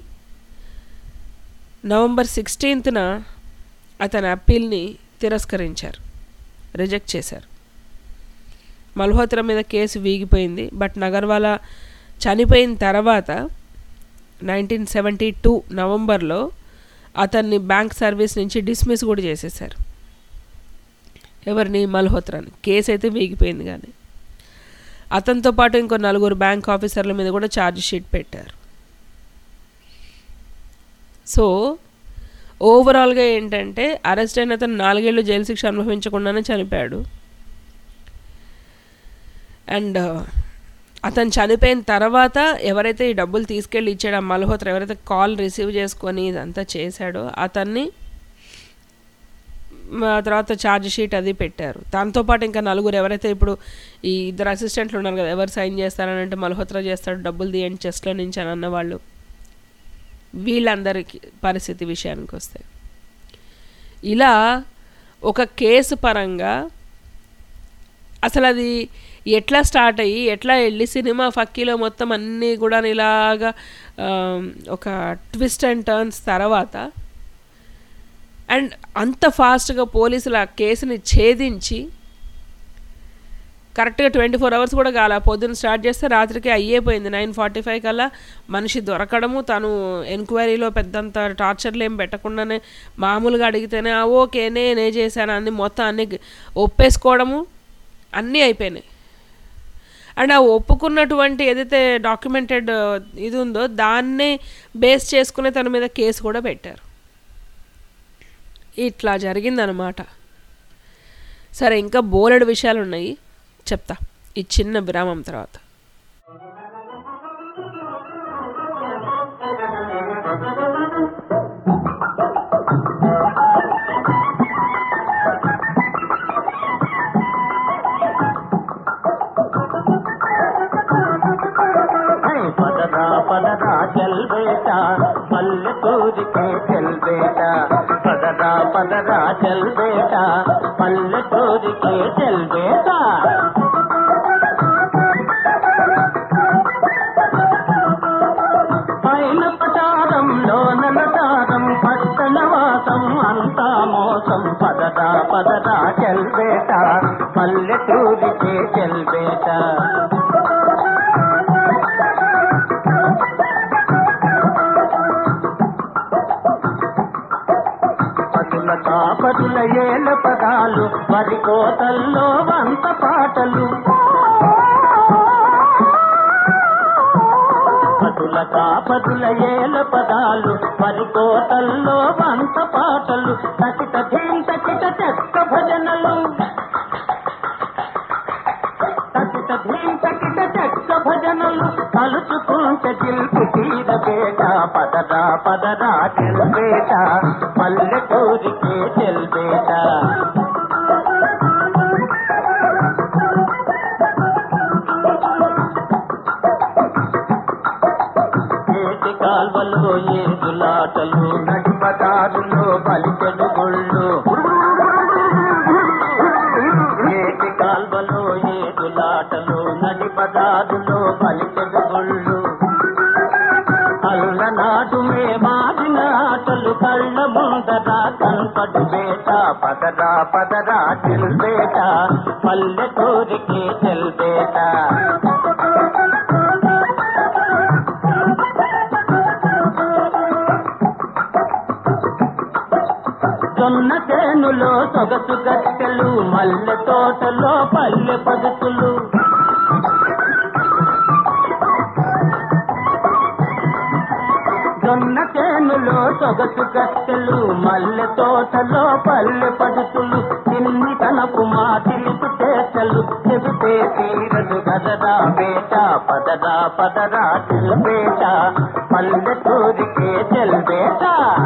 [SPEAKER 6] నవంబర్ సిక్స్టీన్త్న అతని అప్పీల్ని తిరస్కరించారు రిజెక్ట్ చేశారు మల్హోత్రా మీద కేసు వీగిపోయింది బట్ నగర్వాలా చనిపోయిన తర్వాత నైన్టీన్ సెవెంటీ టూ నవంబర్లో అతన్ని బ్యాంక్ సర్వీస్ నుంచి డిస్మిస్ కూడా చేసేసారు ఎవరిని మల్హోత్రాని కేసు అయితే వీగిపోయింది కానీ అతనితో పాటు ఇంకో నలుగురు బ్యాంక్ ఆఫీసర్ల మీద కూడా ఛార్జ్ షీట్ పెట్టారు సో ఓవరాల్గా ఏంటంటే అరెస్ట్ అయిన అతను నాలుగేళ్ళు జైలు శిక్ష అనుభవించకుండానే చనిపోయాడు అండ్ అతను చనిపోయిన తర్వాత ఎవరైతే ఈ డబ్బులు తీసుకెళ్ళి ఇచ్చాడో ఆ మల్హోత్రా ఎవరైతే కాల్ రిసీవ్ చేసుకొని ఇదంతా చేశాడో అతన్ని తర్వాత ఛార్జ్ షీట్ అది పెట్టారు దాంతోపాటు ఇంకా నలుగురు ఎవరైతే ఇప్పుడు ఈ ఇద్దరు అసిస్టెంట్లు ఉన్నారు కదా ఎవరు సైన్ చేస్తారని అంటే మల్హోత్రా చేస్తాడు డబ్బులు తీయండి చెస్ట్లో నుంచి అని అన్నవాళ్ళు వీళ్ళందరికీ పరిస్థితి విషయానికి వస్తే ఇలా ఒక కేసు పరంగా అసలు అది ఎట్లా స్టార్ట్ అయ్యి ఎట్లా వెళ్ళి సినిమా ఫక్కీలో మొత్తం అన్నీ కూడా ఇలాగా ఒక ట్విస్ట్ అండ్ టర్న్స్ తర్వాత అండ్ అంత ఫాస్ట్గా పోలీసులు ఆ కేసుని ఛేదించి కరెక్ట్గా ట్వంటీ ఫోర్ అవర్స్ కూడా కాల పొద్దున్న స్టార్ట్ చేస్తే రాత్రికి అయ్యేపోయింది నైన్ ఫార్టీ ఫైవ్ కల్లా మనిషి దొరకడము తను ఎంక్వైరీలో పెద్దంత టార్చర్లు ఏం పెట్టకుండానే మామూలుగా అడిగితేనే "ఆ, ఓకే నేనే చేశాను అన్ని మొత్తం అన్ని ఒప్పేసుకోవడము అన్నీ అయిపోయినాయి అండ్ ఆ ఒప్పుకున్నటువంటి ఏదైతే డాక్యుమెంటెడ్ ఇది ఉందో దాన్నే బేస్ చేసుకుని తన మీద కేసు కూడా పెట్టారు ఇట్లా జరిగిందనమాట సరే ఇంకా బోలెడు విషయాలు ఉన్నాయి చెప్తా ఈ చిన్న విరామం తర్వాత
[SPEAKER 15] పదరా పదరా చల్ బేటా పల్లెటూరికే చల్ బేటా పదరా పదరా చల్ బేటా పల్లెటూరికే చల్ బేటా పైన పటారంలో నలటారం పట్టణ వాసం అంతా మోసం పదరా పదరా చల్ బేటా పల్లెటూరికే చల్ బేటా పదుల కాపదుల ఏల పదాలు వరి కోతల్లో వంత పాటలు పదుల కాపదుల ఏల పదాలు వరి కోతల్లో వంత పాటలు తకిట ధీం తకిట చెక్క భజనలు తకిట ధీం తకిట చెక్క భజనలు తలుచుకుంటే జిల్పు తీర బేట పదరా పదరా చెల్బేట పల్లెటూరికే చెల్బేట ఏటి కాల్వలో ఏదులాటలు నడిపదారులో పలికెడు గుళ్ళు ఏటి కాల్వలో ఏదులాటలు నడిపదారులో పలికెడు గుళ్ళు అల్లనాడు మే మాదిన ఆటలు కళ్ళ ముందర కనపడు బేట పదరా పదరా చెల్బేట పల్లెటూరికి చెల్బేట జొన్న చేనులో సొగసు గట్టెలు మల్లె తోటలో పల్లె పదుతులు జొన్న చేనులో సొగసు గట్టెలు మల్లె తోటలో పల్లె పదుతులు చిన్ని తనపు మా తెలుపు చేతలు చెబితే తీరదు గదరా బేట పదరా పదరా చెల్బేట పల్లెటూరికే చెల్బేట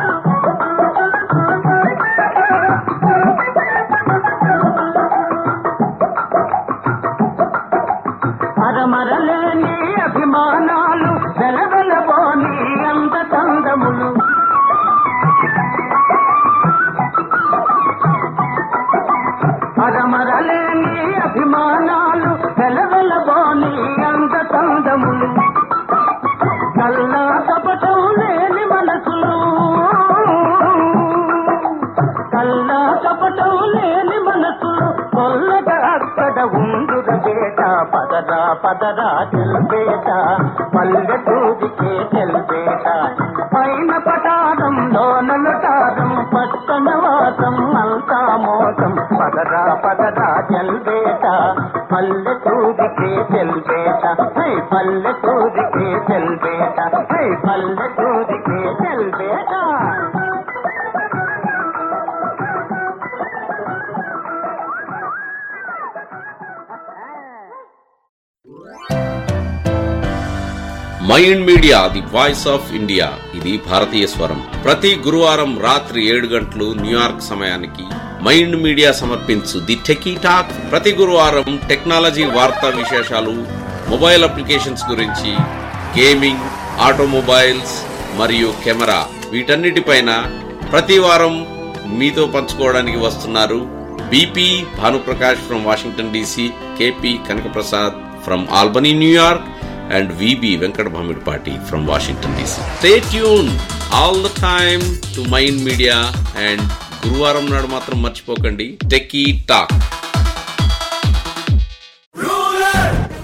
[SPEAKER 15] అరమరలేని అభిమానాలు వెలవెలబోని అంత చందములు అరమరలేని అభిమానాలు వెలవెలబోని అంత చందములు కల్లా కపటం లేని మనసులు కల్లా కపటం లేని మనసులు కొల్లగా అక్కడ ఉండుర బేట పదరా పదరా చెల్బేట పల్లెటూరికే చెల్బేట పైన పటారంలో నలుటారం పట్టణ వాసం అంతా మోసం పదరా పదరా చెల్బేట పల్లెటూరికే చెల్బేట హై పల్లెటూరికే చెల్బేట హై పల్లెటూరికే చెల్బేట
[SPEAKER 16] mind media the voice of India ఇది భారతీయ స్వరం ప్రతి గురువారం రాత్రి ఏడు గంటలు న్యూయార్క్ సమయానికి మైండ్ మీడియా సమర్పించు ది టెకీ టాక్ ప్రతి గురువారం టెక్నాలజీ వార్తా విశేషాలు మొబైల్ అప్లికేషన్స్ గురించి గేమింగ్ ఆటోమొబైల్స్ మరియు కెమెరా వీటన్నిటిపైన ప్రతి వారం మీతో పంచుకోవడానికి వస్తున్నారు BP Bhanuprakash from Washington DC KP Kanakaprasad from Albany New York and VB Venkat Bhamidpati from Washington DC. Stay tuned all the time to Mind Media and గురువారం నాడు మాత్రం మర్చిపోకండి టెకీ టాక్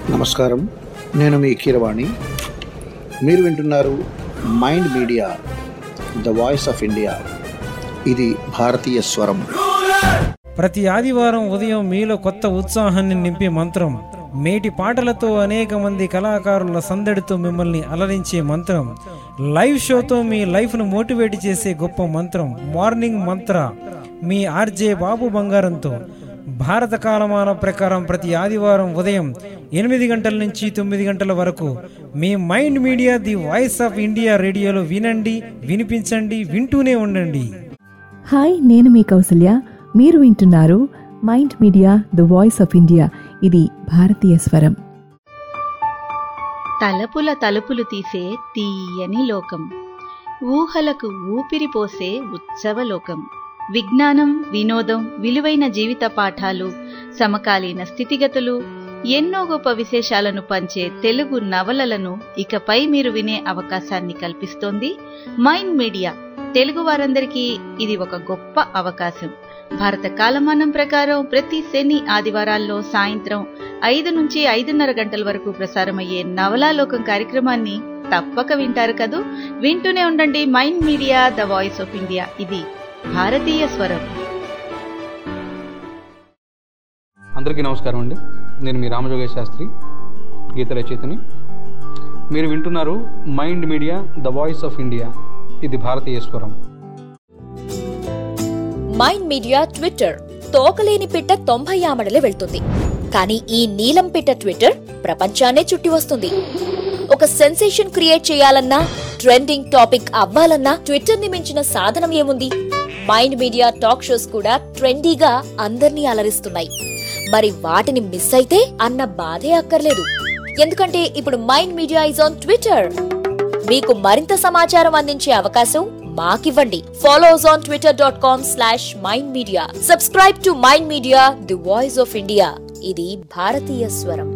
[SPEAKER 17] నమస్కారం నేను మీ కీరవాణి మీరు వింటున్నారు mind media the voice of India ఇది భారతీయ స్వరం
[SPEAKER 18] ప్రతి ఆదివారం ఉదయం మీలో కొత్త ఉత్సాహాన్ని నింపే మంత్రం మేటి పాటలతో అనేక మంది కళాకారుల సందడితో మిమ్మల్ని అలరించే మంత్రం లైవ్ షోతో మీ లైఫ్ను మోటివేట్ చేసే గొప్ప మంత్రం మార్నింగ్ మంత్ర మీ ఆర్జే బాబు బంగారంతో భారత కాలమాన ప్రకారం ప్రతి ఆదివారం ఉదయం ఎనిమిది గంటల నుంచి తొమ్మిది గంటల వరకు మీ mind media the voice of India రేడియోలో వినండి వినిపించండి వింటూనే ఉండండి
[SPEAKER 19] హాయ్ నేను మీ కౌసల్య మీరు వింటున్నారు mind media the voice of India ఇది భారతీయ స్వరం
[SPEAKER 20] తలపుల తలుపులు తీసే తీయని లోకం ఊహలకు ఊపిరి పోసే ఉత్సవలోకం విజ్ఞానం వినోదం విలువైన జీవిత పాఠాలు సమకాలీన స్థితిగతులు ఎన్నో గొప్ప విశేషాలను పంచే తెలుగు నవలలను ఇకపై మీరు వినే అవకాశాన్ని కల్పిస్తోంది మైండ్ మీడియా తెలుగు వారందరికీ ఇది ఒక గొప్ప అవకాశం భారత కాలమానం ప్రకారం ప్రతి శని ఆదివారాల్లో సాయంత్రం ఐదు నుంచి ఐదున్నర గంటల వరకు ప్రసారమయ్యే నవలాలోకం కార్యక్రమాన్ని తప్పక వింటారు కదూ వింటూనే ఉండండి mind media the voice of India ఇది భారతీయ స్వరం
[SPEAKER 21] అందరికీ నమస్కారం అండి నేను మీ రామజోగేశ్ శాస్త్రి గీత రచయితని మీరు వింటున్నారు mind media the voice of India ఇది భారతీయ స్వరం
[SPEAKER 22] మైండ్ మీడియా ట్విట్టర్ తోకలేని పిట్ట తొంభై ఆమడలే వెళ్తుంది కానీ ఈ నీలం పిట్ట ట్విట్టర్ ప్రపంచాన్నే చుట్టి వస్తుంది ఒక సెన్సేషన్ క్రియేట్ చేయాలన్నా ట్రెండింగ్ టాపిక్ అవ్వాలన్నా ట్విట్టర్ ని మించిన సాధనం ఏముంది మైండ్ మీడియా టాక్ షోస్ కూడా ట్రెండీగా అందర్నీ అలరిస్తున్నాయి మరి వాటిని మిస్ అయితే అన్న బాధే అక్కర్లేదు ఎందుకంటే ఇప్పుడు mind media is on Twitter మీకు మరింత సమాచారం అందించే అవకాశం మాకివ్వండి follows on Twitter dot com slash mind media subscribe to mind media the voice of India ఇది భారతీయ స్వరం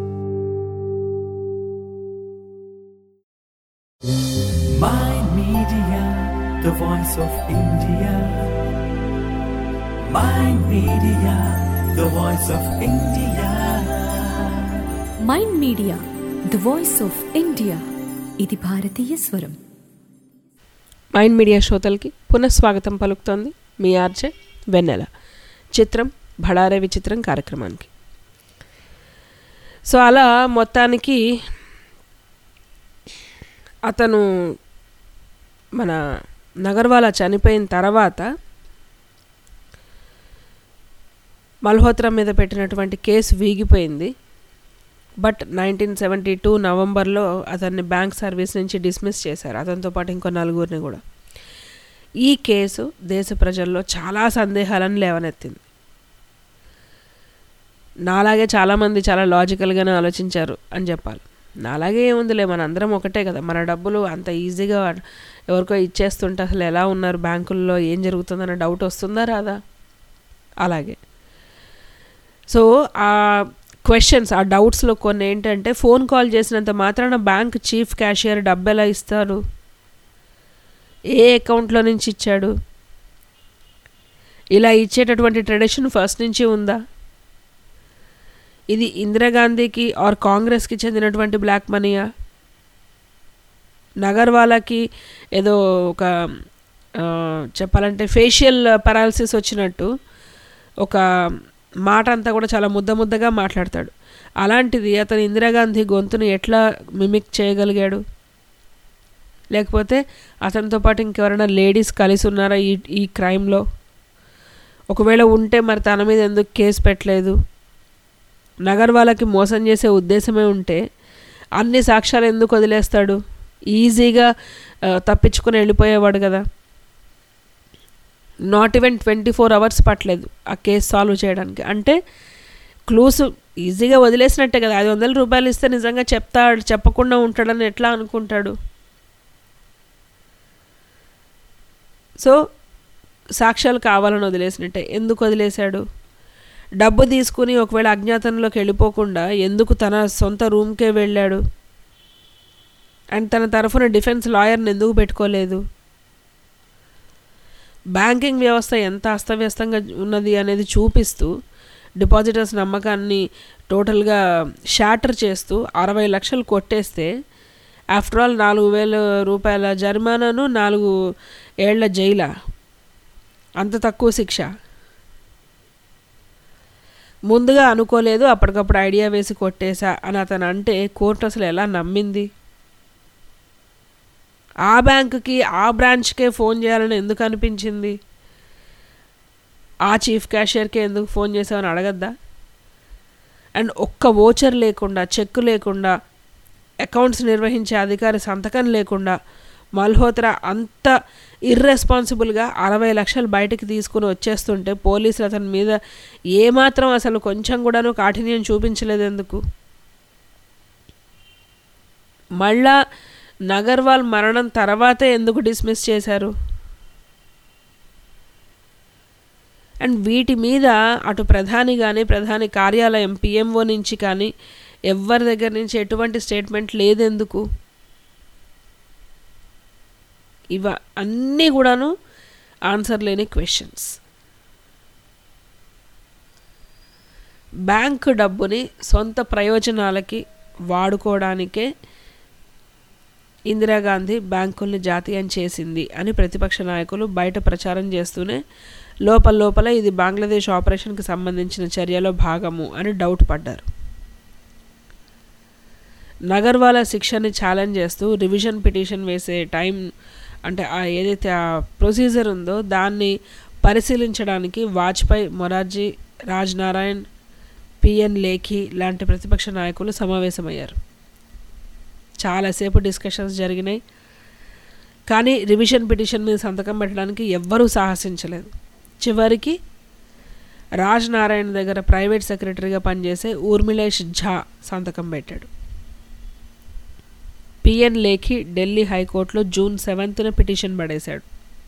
[SPEAKER 1] Mind Media, the voice of India. Mind Media, the voice of India.
[SPEAKER 2] Mind media the voice of India ఇది భారతీయ స్వరం
[SPEAKER 6] mind Media శ్రోతలకి పునఃస్వాగతం పలుకుతోంది మీ RJ వెన్నెల చిత్రం భడారే విచిత్రం కార్యక్రమానికి సో అలా మొత్తానికి అతను మన నగర్వాలా చనిపోయిన తర్వాత మల్హోత్రా మీద పెట్టినటువంటి కేసు వీగిపోయింది బట్ నైన్టీన్ సెవెంటీ టూ నవంబర్లో అతన్ని బ్యాంక్ సర్వీస్ నుంచి డిస్మిస్ చేశారు అతనితో పాటు ఇంకో నలుగురిని కూడా ఈ కేసు దేశ ప్రజల్లో చాలా సందేహాలను లేవనెత్తింది నాలాగే చాలామంది చాలా లాజికల్గానే ఆలోచించారు అని చెప్పాలి నాలాగే ఏముందిలే మన అందరం ఒకటే కదా మన డబ్బులు అంత ఈజీగా ఎవరికో ఇచ్చేస్తుంటే అసలు ఎలా ఉన్నారు బ్యాంకుల్లో ఏం జరుగుతుందన్న డౌట్ వస్తుందా రాదా అలాగే సో ఆ క్వశ్చన్స్ ఆ డౌట్స్లో కొన్ని ఏంటంటే ఫోన్ కాల్ చేసినంత మాత్రాన బ్యాంక్ చీఫ్ క్యాషియర్ డబ్బు ఎలా ఇస్తారు ఏ అకౌంట్లో నుంచి ఇచ్చాడు ఇలా ఇచ్చేటటువంటి ట్రెడిషన్ ఫస్ట్ నుంచి ఉందా ఇది ఇందిరాగాంధీకి ఆర్ కాంగ్రెస్కి చెందినటువంటి బ్లాక్ మనీయా నగర్వాలాకి ఏదో ఒక చెప్పాలంటే ఫేషియల్ పెరాలసిస్ వచ్చినట్టు ఒక మాట అంతా కూడా చాలా ముద్ద ముద్దగా మాట్లాడతాడు అలాంటిది అతను ఇందిరాగాంధీ గొంతును ఎట్లా మిమిక్ చేయగలిగాడు లేకపోతే అతనితో పాటు ఇంకెవరైనా లేడీస్ కలిసి ఉన్నారా ఈ ఈ క్రైమ్లో ఒకవేళ ఉంటే మరి తన మీద ఎందుకు కేసు పెట్టలేదు నగర్ వాళ్ళకి మోసం చేసే ఉద్దేశమే ఉంటే అన్ని సాక్ష్యాలు ఎందుకు వదిలేస్తాడు ఈజీగా తప్పించుకుని వెళ్ళిపోయేవాడు కదా not even twenty four hours పట్టలేదు ఆ కేసు సాల్వ్ చేయడానికి అంటే క్లూస్ ఈజీగా వదిలేసినట్టే కదా ఐదు వందల రూపాయలు ఇస్తే నిజంగా చెప్తాడు చెప్పకుండా ఉంటాడని ఎట్లా అనుకుంటాడు సో సాక్ష్యాలు కావాలని వదిలేసినట్టే ఎందుకు వదిలేశాడు డబ్బు తీసుకుని ఒకవేళ అజ్ఞాతంలోకి వెళ్ళిపోకుండా ఎందుకు తన సొంత రూమ్కే వెళ్ళాడు అండ్ తన తరఫున డిఫెన్స్ లాయర్ని ఎందుకు పెట్టుకోలేదు బ్యాంకింగ్ వ్యవస్థ ఎంత అస్తవ్యస్తంగా ఉన్నది అనేది చూపిస్తూ డిపాజిటర్స్ నమ్మకాన్ని టోటల్గా షాటర్ చేస్తూ అరవై లక్షలు కొట్టేస్తే ఆఫ్టర్ ఆల్ నాలుగు వేల రూపాయల జరిమానాను నాలుగు ఏళ్ల జైలా అంత తక్కువ శిక్ష ముందుగా అనుకోలేదు అప్పటికప్పుడు ఐడియా వేసి కొట్టేశా అని అతను అంటే కోర్టు అసలు ఎలా నమ్మింది ఆ బ్యాంకుకి ఆ బ్రాంచ్కే ఫోన్ చేయాలని ఎందుకు అనిపించింది ఆ చీఫ్ క్యాషియర్కే ఎందుకు ఫోన్ చేసామని అడగద్దా అండ్ ఒక్క ఓచర్ లేకుండా చెక్ లేకుండా అకౌంట్స్ నిర్వహించే అధికారి సంతకం లేకుండా మల్హోత్రా అంత ఇర్రెస్పాన్సిబుల్గా అరవై లక్షలు బయటికి తీసుకుని వచ్చేస్తుంటే పోలీసులు అతని మీద ఏమాత్రం అసలు కొంచెం కూడాను కాఠిన్యం చూపించలేదు ఎందుకు మళ్ళా నగర్వాల్ మరణం తర్వాతే ఎందుకు డిస్మిస్ చేశారు అండ్ వీటి మీద అటు ప్రధాని కానీ ప్రధాని కార్యాలయం పిఎంఓ నుంచి కానీ ఎవరి దగ్గర నుంచి ఎటువంటి స్టేట్మెంట్ లేదెందుకు ఇవ అన్నీ కూడాను ఆన్సర్ లేని క్వశ్చన్స్ బ్యాంకు డబ్బుని సొంత ప్రయోజనాలకి వాడుకోవడానికే ఇందిరాగాంధీ బ్యాంకుల్ని జాతీయం చేసింది అని ప్రతిపక్ష నాయకులు బయట ప్రచారం చేస్తూనే లోపల లోపల ఇది బంగ్లాదేశ్ ఆపరేషన్కి సంబంధించిన చర్యలో భాగము అని డౌట్ పడ్డారు నగర్వాలా శిక్షని ఛాలెంజ్ చేస్తూ రివిజన్ పిటిషన్ వేసే టైం అంటే ఆ ఏదైతే ఆ ప్రొసీజర్ ఉందో దాన్ని పరిశీలించడానికి వాజ్పేయి మొరార్జీ రాజ్ నారాయణ్ పిఎన్ లేఖి లాంటి ప్రతిపక్ష నాయకులు సమావేశమయ్యారు చాలాసేపు డిస్కషన్స్ జరిగినాయి కానీ రివిజన్ పిటిషన్ మీద సంతకం పెట్టడానికి ఎవ్వరూ సాహసించలేదు చివరికి రాజ్ నారాయణ దగ్గర ప్రైవేట్ సెక్రటరీగా పనిచేసే ఊర్మిళేష్ ఝా సంతకం పెట్టాడు పిఎన్ లేఖి ఢిల్లీ హైకోర్టులో జూన్ సెవెంత్న పిటిషన్ పడేశాడు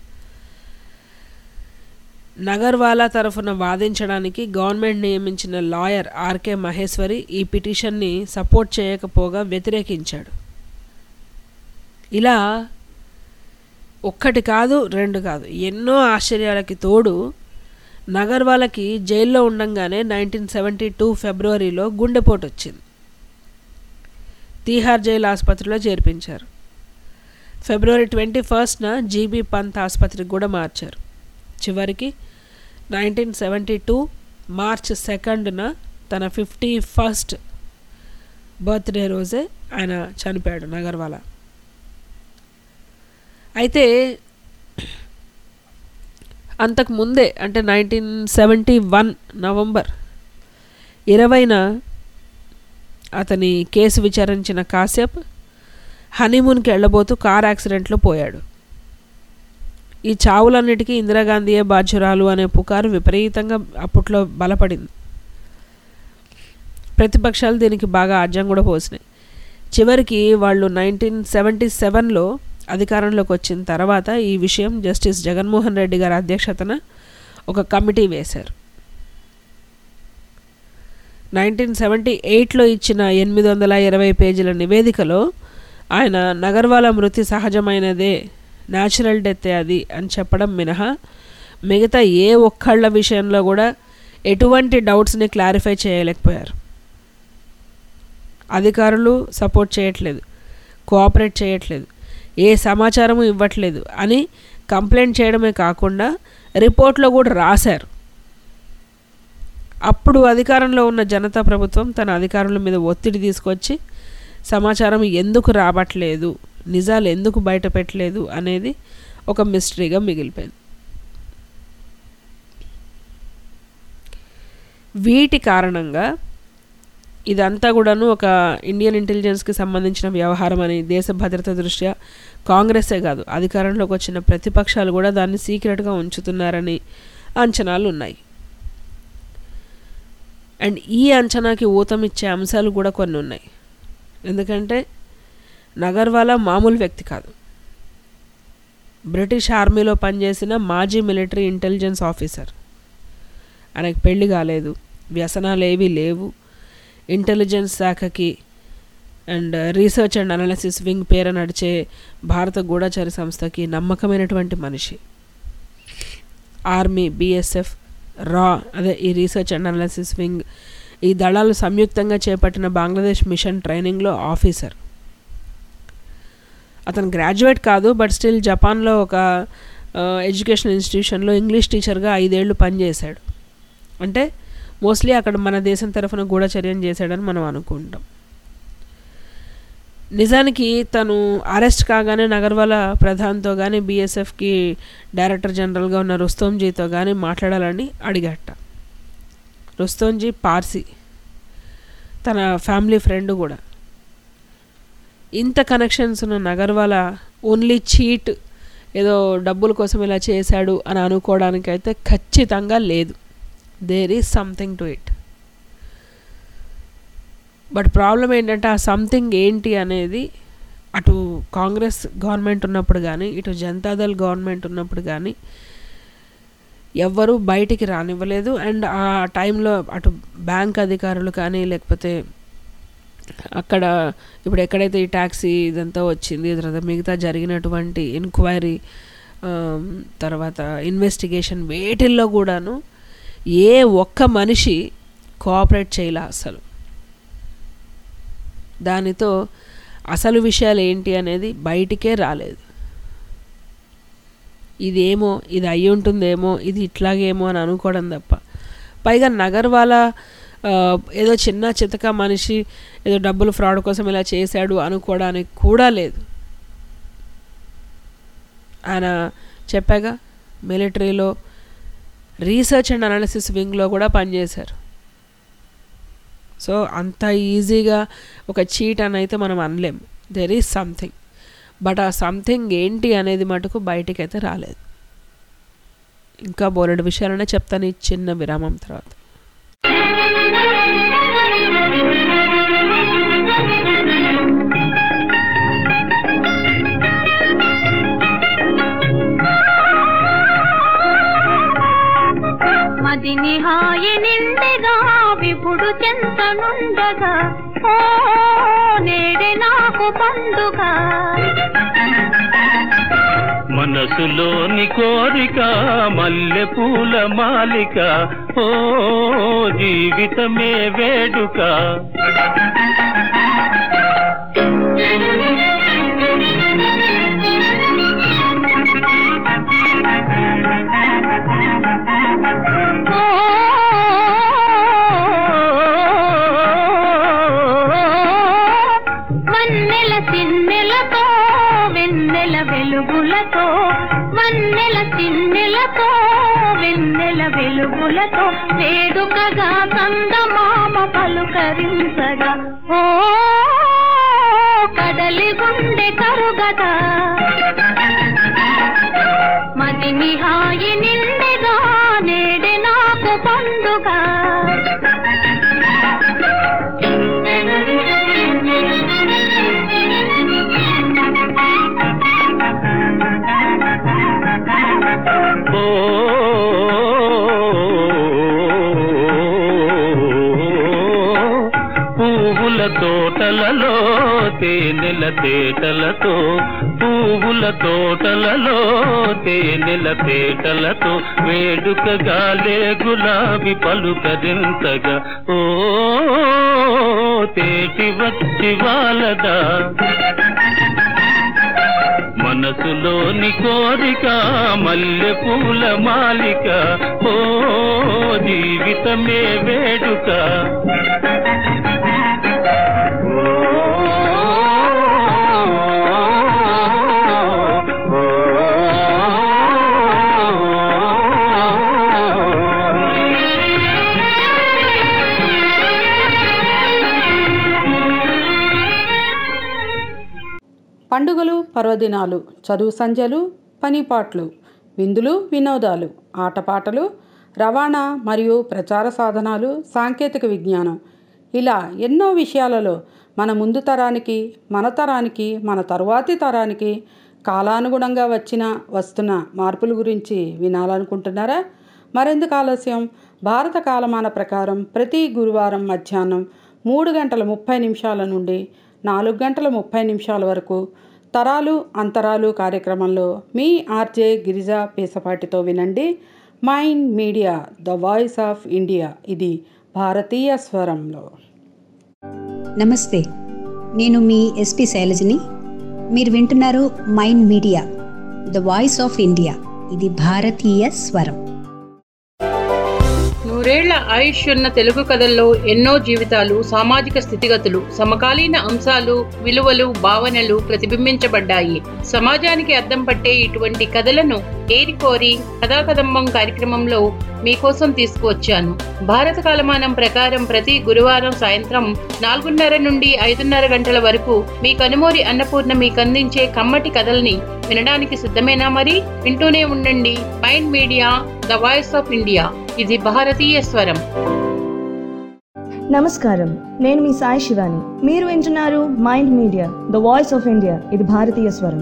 [SPEAKER 6] నగర్వాలా తరఫున వాదించడానికి గవర్నమెంట్ నియమించిన లాయర్ ఆర్కే మహేశ్వరి ఈ పిటిషన్ని సపోర్ట్ చేయకపోగా వ్యతిరేకించాడు ఇలా ఒక్కటి కాదు రెండు కాదు ఎన్నో ఆశ్చర్యాలకి తోడు నగర్వాలకి జైల్లో ఉండంగానే నైన్టీన్ సెవెంటీ టూ ఫిబ్రవరిలో గుండెపోటు వచ్చింది తీహార్ జైలు ఆసుపత్రిలో చేర్పించారు ఫిబ్రవరి ట్వంటీ ఫస్ట్న జీబీ పంత్ ఆసుపత్రికి కూడా మార్చారు చివరికి నైన్టీన్ సెవెంటీ టూ మార్చ్ సెకండ్న తన ఫిఫ్టీ ఫస్ట్ బర్త్డే రోజే ఆయన చనిపోయాడు నగర్వాలా అయితే అంతకు ముందే అంటే నైన్టీన్ సెవెంటీ వన్ నవంబర్ ఇరవైన అతని కేసు విచారించిన కాశ్యప్ హనీమూన్కి వెళ్ళబోతూ కార్ యాక్సిడెంట్లో పోయాడు ఈ చావులన్నిటికీ ఇందిరాగాంధీయే బాధ్యురాలు అనే పుకారు విపరీతంగా అప్పట్లో బలపడింది ప్రతిపక్షాలు దీనికి బాగా ఆజ్యం కూడా పోసినాయి చివరికి వాళ్ళు నైన్టీన్ సెవెంటీ సెవెన్లో అధికారంలోకి వచ్చిన తర్వాత ఈ విషయం జస్టిస్ జగన్మోహన్ రెడ్డి గారి అధ్యక్షతన ఒక కమిటీ వేశారు నైన్టీన్ సెవెంటీ ఎయిట్లో ఇచ్చిన ఎనిమిది వందల ఇరవై పేజీల నివేదికలో ఆయన నగర్వాల మృతి సహజమైనదే న్యాచురల్ డెత్ అది అని చెప్పడం మినహా మిగతా ఏ ఒక్కళ్ళ విషయంలో కూడా ఎటువంటి డౌట్స్ని క్లారిఫై చేయలేకపోయారు అధికారులు సపోర్ట్ చేయట్లేదు కోఆపరేట్ చేయట్లేదు ఏ సమాచారము ఇవ్వట్లేదు అని కంప్లైంట్ చేయడమే కాకుండా రిపోర్ట్లో కూడా రాశారు అప్పుడు అధికారంలో ఉన్న జనతా ప్రభుత్వం తన అధికారుల మీద ఒత్తిడి తీసుకొచ్చి సమాచారం ఎందుకు రాబట్లేదు నిజాలు ఎందుకు బయట పెట్టలేదు అనేది ఒక మిస్టరీగా మిగిలిపోయింది వీటి కారణంగా ఇదంతా కూడాను ఒక ఇండియన్ ఇంటెలిజెన్స్కి సంబంధించిన వ్యవహారం అని దేశ భద్రత దృష్ట్యా కాంగ్రెసే కాదు అధికారంలోకి వచ్చిన ప్రతిపక్షాలు కూడా దాన్ని సీక్రెట్గా ఉంచుతున్నారని అంచనాలు ఉన్నాయి అండ్ ఈ అంచనాకి ఊతమిచ్చే అంశాలు కూడా కొన్ని ఉన్నాయి ఎందుకంటే నగర్వాలా మామూలు వ్యక్తి కాదు బ్రిటిష్ ఆర్మీలో పనిచేసిన మాజీ మిలిటరీ ఇంటెలిజెన్స్ ఆఫీసర్ ఆయనకు పెళ్లి కాలేదు వ్యసనాలు ఏవీ లేవు ఇంటెలిజెన్స్ శాఖకి and research and analysis wing పేర నడిచే భారత గూఢచారి సంస్థకి నమ్మకమైనటువంటి మనిషి ఆర్మీ బీఎస్ఎఫ్ రా అదే ఈ రీసెర్చ్ అండ్ అనాలిసిస్ వింగ్ ఈ దళాలు సంయుక్తంగా చేపట్టిన బంగ్లాదేశ్ మిషన్ ట్రైనింగ్లో ఆఫీసర్ అతను గ్రాడ్యుయేట్ కాదు బట్ స్టిల్ జపాన్లో ఒక ఎడ్యుకేషన్ ఇన్స్టిట్యూషన్లో ఇంగ్లీష్ టీచర్గా ఐదేళ్లు పనిచేశాడు అంటే మోస్ట్లీ అక్కడ మన దేశం తరఫున గూఢచర్యం చేశాడని మనం అనుకుంటాం నిజానికి తను అరెస్ట్ కాగానే నగర్వాల ప్రధాన్తో కానీ బీఎస్ఎఫ్కి డైరెక్టర్ జనరల్గా ఉన్న రుస్తోంజీతో కానీ మాట్లాడాలని అడిగట రుస్తోంజీ పార్సీ తన ఫ్యామిలీ ఫ్రెండ్ కూడా ఇంత కనెక్షన్స్ ఉన్న నగర్వాల ఓన్లీ చీట్ ఏదో డబ్బుల కోసం ఇలా చేశాడు అని అనుకోవడానికైతే ఖచ్చితంగా లేదు there is something to it but problem ఏంటంటే ఆ సంథింగ్ ఏంటి అనేది అటు కాంగ్రెస్ గవర్నమెంట్ ఉన్నప్పుడు కానీ ఇటు జనతాదళ్ గవర్నమెంట్ ఉన్నప్పుడు కానీ ఎవ్వరూ బయటికి రానివ్వలేదు అండ్ ఆ టైంలో అటు బ్యాంక్ అధికారులు కానీ లేకపోతే అక్కడ ఇప్పుడు ఎక్కడైతే ఈ ట్యాక్సీ ఇదంతా వచ్చింది తర్వాత మిగతా జరిగినటువంటి ఎంక్వైరీ తర్వాత ఇన్వెస్టిగేషన్ వేటిల్లో కూడాను ఏ ఒక్క మనిషి కోఆపరేట్ చేయలే అసలు దానితో అసలు విషయాలు ఏంటి అనేది బయటికే రాలేదు ఇదేమో ఇది అయి ఉంటుందేమో ఇది ఇట్లాగేమో అని అనుకోవడం తప్ప పైగా నగర్ వాళ్ళ ఏదో చిన్న చితక మనిషి ఏదో డబ్బులు ఫ్రాడ్ కోసం ఇలా చేశాడు అనుకోవడానికి కూడా లేదు ఆయన చెప్పాగా మిలిటరీలో రీసెర్చ్ అండ్ అనాలిసిస్ వింగ్లో కూడా పనిచేశారు సో అంత ఈజీగా ఒక చీట్ అని అయితే మనం అనలేం దెర్ ఈజ్ సంథింగ్ బట్ ఆ సంథింగ్ ఏంటి అనేది మటుకు బయటికి అయితే రాలేదు ఇంకా బోలెడు విషయాలనే చెప్తాను ఈ చిన్న విరామం తర్వాత
[SPEAKER 7] మదిని హాయి నిండగా విపుడు చెంతనుండగా ఓ నేడే నాకు పండుగ
[SPEAKER 8] మనసులోని కోరిక మల్లె పూల మాలిక ఓ జీవితమే వేడుక
[SPEAKER 7] వన్నెల సిన్నెలతో వెన్నెల వెలుగులతో వన్నెల సిన్నెలతో వెన్నెల వెలుగులతో వేడుకగా చందమామ పలుకరించగా ఓ కదలి గుండె కరుగదా మదిని హాయి నిండెగా నేడే నాకు పండుగ
[SPEAKER 8] పువ్వుల తోటలలో తేనెల తేటలతో పువ్వుల తోటలలో తేనెల తేటలతో వేడుకగా లే గులాబి పలుకరింతగా ఓ తేటి వచ్చి వాలదా మనసులోని కోరిక మల్లె పూల మాలిక ఓ జీవితమే వేడుక
[SPEAKER 3] పండుగలు పర్వదినాలు చదువు సంధ్యలు పనిపాట్లు విందులు వినోదాలు ఆటపాటలు రవాణా మరియు ప్రచార సాధనాలు సాంకేతిక విజ్ఞానం ఇలా ఎన్నో విషయాలలో మన ముందు తరానికి మన తరానికి మన తరువాతి తరానికి కాలానుగుణంగా వచ్చిన వస్తున్న మార్పుల గురించి వినాలనుకుంటున్నారా మరెందుకు ఆలస్యం భారత కాలమాన ప్రకారం ప్రతి గురువారం మధ్యాహ్నం మూడు గంటల ముప్పై నిమిషాల నుండి నాలుగు గంటల ముప్పై నిమిషాల వరకు తరాలు అంతరాలు కార్యక్రమంలో మీ ఆర్జే గిరిజా పేసపాటితో వినండి mind media the voice of India ఇది భారతీయ స్వరంలో
[SPEAKER 4] నమస్తే నేను మీ ఎస్పి శైలజని మీరు వింటున్నారు mind media the voice of India ఇది భారతీయ స్వరం
[SPEAKER 9] నూరేళ్ల ఆయుష్ ఉన్న తెలుగు కథల్లో ఎన్నో జీవితాలు సామాజిక స్థితిగతులు సమకాలీన అంశాలు విలువలు భావనలు ప్రతిబింబించబడ్డాయి సమాజానికి అద్దం పట్టే ఇటువంటి కథలను ఏరికోరి కథాకదంబం కార్యక్రమంలో మీకోసం తీసుకువచ్చాను భారత కాలమానం ప్రకారం ప్రతి గురువారం సాయంత్రం నాలుగున్నర నుండి ఐదున్నర గంటల వరకు మీ కనుమూరి అన్నపూర్ణ మీకు అందించే కమ్మటి కథల్ని వినడానికి సిద్ధమేనా మరి వింటూనే ఉండండి mind media the voice of India ఇది భారతీయ స్వరం
[SPEAKER 5] నమస్కారం నేను మీ సాయి శివాని మీరు వింటున్నారు mind media the voice of India ఇది భారతీయ స్వరం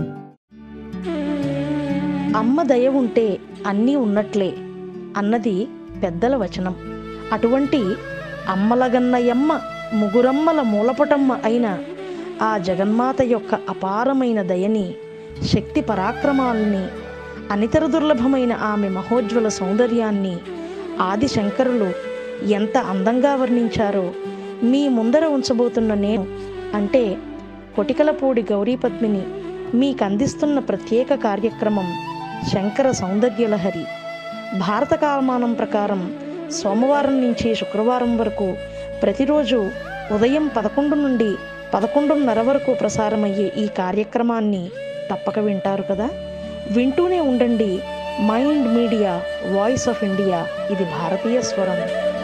[SPEAKER 23] అమ్మ దయ ఉంటే అన్నీ ఉన్నట్లే అన్నది పెద్దల వచనం అటువంటి అమ్మలగన్నయమ్మ ముగురమ్మల మూలపటమ్మ అయిన ఆ జగన్మాత యొక్క అపారమైన దయని శక్తి పరాక్రమాలని అనితర దుర్లభమైన ఆమె మహోజ్వల సౌందర్యాన్ని ఆది శంకరులు ఎంత అందంగా వర్ణించారో మీ ముందర ఉంచబోతున్న నేను అంటే కొటికలపూడి గౌరీ పద్మిని మీకు అందిస్తున్న ప్రత్యేక కార్యక్రమం శంకర సౌందర్యలహరి భారత కాలమానం ప్రకారం సోమవారం నుంచి శుక్రవారం వరకు ప్రతిరోజు ఉదయం పదకొండు నుండి పదకొండున్నర వరకు ప్రసారమయ్యే ఈ కార్యక్రమాన్ని తప్పక వింటారు కదా వింటూనే ఉండండి mind media voice of India ఇది భారతీయ స్వరం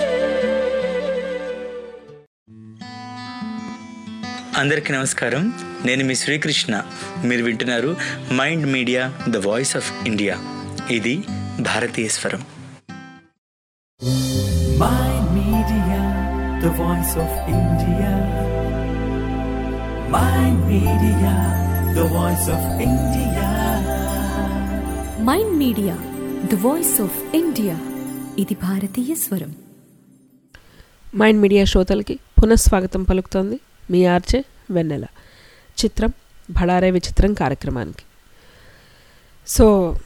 [SPEAKER 24] అందరికీ నమస్కారం నేను మీ శ్రీకృష్ణ మీరు వింటున్నారు mind media the voice of India ఇది భారతీయ స్వరం
[SPEAKER 1] Mind Media, the voice of India. Mind Media, the voice of India.
[SPEAKER 2] Mind media the voice of India ఇది భారతీయ స్వరం
[SPEAKER 6] మైండ్ మీడియా శ్రోతలకి పునఃస్వాగతం పలుకుతోంది మీ ఆర్చే వెన్నెల చిత్రం భడారే విచిత్రం కార్యక్రమానికి సో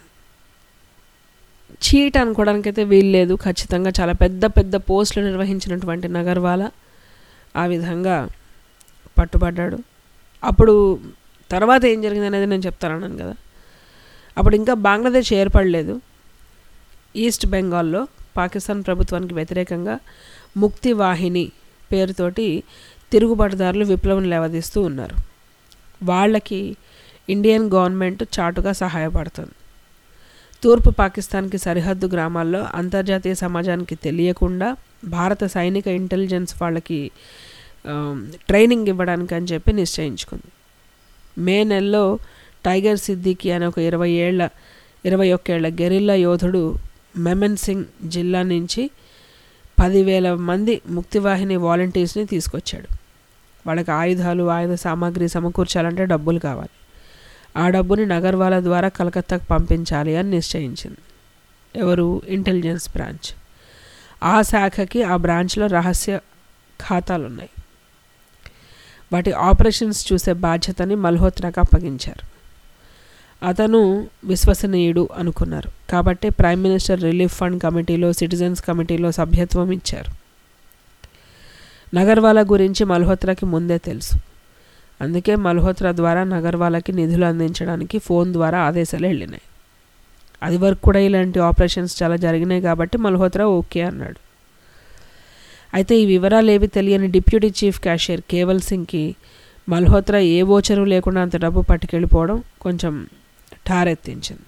[SPEAKER 6] చీట్ అనుకోవడానికైతే వీలు లేదు ఖచ్చితంగా చాలా పెద్ద పెద్ద పోస్టులు నిర్వహించినటువంటి నగర్వాల ఆ విధంగా పట్టుబడ్డాడు అప్పుడు తర్వాత ఏం జరిగింది అనేది నేను చెప్తానన్నాను కదా అప్పుడు ఇంకా బంగ్లాదేశ్ ఏర్పడలేదు ఈస్ట్ బెంగాల్లో పాకిస్తాన్ ప్రభుత్వానికి వ్యతిరేకంగా ముక్తి వాహిని పేరుతోటి తిరుగుబాటుదారులు విప్లవం లేవదీస్తూ ఉన్నారు వాళ్ళకి ఇండియన్ గవర్నమెంట్ చాటుగా సహాయపడుతుంది తూర్పు పాకిస్తాన్కి సరిహద్దు గ్రామాల్లో అంతర్జాతీయ సమాజానికి తెలియకుండా భారత సైనిక ఇంటెలిజెన్స్ వాళ్ళకి ట్రైనింగ్ ఇవ్వడానికి అని చెప్పి నిశ్చయించుకుంది మే నెలలో టైగర్ సిద్దికి అనే ఒక ఇరవై ఏళ్ల ఇరవై ఒక్కేళ్ల గెరిల్లా యోధుడు మెమన్ సింగ్ జిల్లా నుంచి పదివేల మంది ముక్తివాహిని వాలంటీర్స్ని తీసుకొచ్చాడు వాళ్ళకి ఆయుధాలు ఆయుధ సామాగ్రి సమకూర్చాలంటే డబ్బులు కావాలి ఆ డబ్బుని నగర్వాల ద్వారా కలకత్తాకు పంపించాలి అని నిశ్చయించింది ఎవరు ఇంటెలిజెన్స్ బ్రాంచ్ ఆ శాఖకి ఆ బ్రాంచ్లో రహస్య ఖాతాలు ఉన్నాయి వాటి ఆపరేషన్స్ చూసే బాధ్యతని మల్హోత్రాకు అప్పగించారు అతను విశ్వసనీయుడు అనుకున్నారు కాబట్టి ప్రైమ్ మినిస్టర్ రిలీఫ్ ఫండ్ కమిటీలో సిటిజన్స్ కమిటీలో సభ్యత్వం ఇచ్చారు నగర్వాల గురించి మల్హోత్రాకి ముందే తెలుసు అందుకే మల్హోత్రా ద్వారా నగర్వాలకి నిధులు అందించడానికి ఫోన్ ద్వారా ఆదేశాలు వెళ్ళినాయి అది వరకు కూడా ఇలాంటి ఆపరేషన్స్ చాలా జరిగినాయి కాబట్టి మల్హోత్రా ఓకే అన్నాడు అయితే ఈ వివరాలు ఏవి తెలియని డిప్యూటీ చీఫ్ క్యాషియర్ కేవల్ సింగ్కి మల్హోత్రా ఏ ఓచరు లేకుండా అంత డబ్బు పట్టుకెళ్ళిపోవడం కొంచెం ఠారెత్తించింది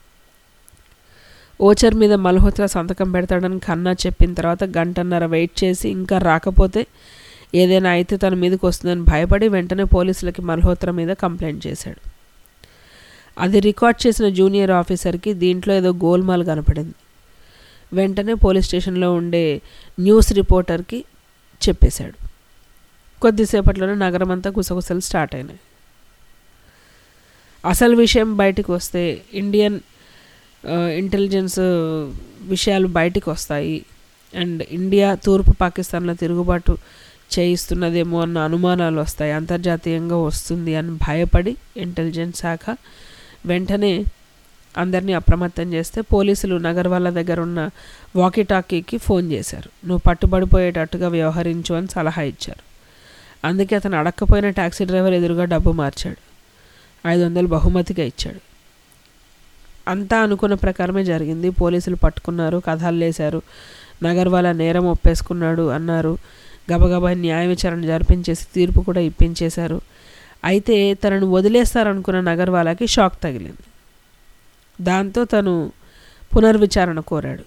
[SPEAKER 6] ఓచర్ మీద మల్హోత్రా సంతకం పెడతాడని ఖన్నా చెప్పిన తర్వాత గంటన్నర వెయిట్ చేసి ఇంకా రాకపోతే ఏదైనా అయితే తన మీదకి వస్తుందని భయపడి వెంటనే పోలీసులకి మల్హోత్రా మీద కంప్లైంట్ చేశాడు అది రికార్డ్ చేసిన జూనియర్ ఆఫీసర్కి దీంట్లో ఏదో గోల్మాల్ కనపడింది వెంటనే పోలీస్ స్టేషన్లో ఉండే న్యూస్ రిపోర్టర్కి చెప్పేశాడు కొద్దిసేపట్లోనే నగరం అంతా గుసగుసలు స్టార్ట్ అయినాయి అసలు విషయం బయటకు వస్తే ఇండియన్ ఇంటెలిజెన్స్ విషయాలు బయటికి వస్తాయి అండ్ ఇండియా తూర్పు పాకిస్తాన్లో తిరుగుబాటు చేయిస్తున్నదేమో అన్న అనుమానాలు వస్తాయి అంతర్జాతీయంగా వస్తుంది అని భయపడి ఇంటెలిజెన్స్ శాఖ వెంటనే అందరినీ అప్రమత్తం చేస్తే పోలీసులు నగర్ వాళ్ళ దగ్గర ఉన్న వాకీ టాకీకి ఫోన్ చేశారు నువ్వు పట్టుబడిపోయేటట్టుగా వ్యవహరించు అని సలహా ఇచ్చారు అందుకే అతను అడక్కపోయిన ట్యాక్సీ డ్రైవర్ ఎదురుగా డబ్బు మార్చాడు ఐదు వందలు బహుమతిగా ఇచ్చాడు అంతా అనుకున్న ప్రకారమే జరిగింది పోలీసులు పట్టుకున్నారు కథాలు లేశారు నగర్ వాళ్ళ నేరం ఒప్పేసుకున్నాడు అన్నారు గబగబా న్యాయ విచారణ జరిపించేసి తీర్పు కూడా ఇప్పించేశారు అయితే తనను వదిలేస్తారనుకున్న నగర్ వాళ్ళకి షాక్ తగిలింది దాంతో తను పునర్విచారణ కోరాడు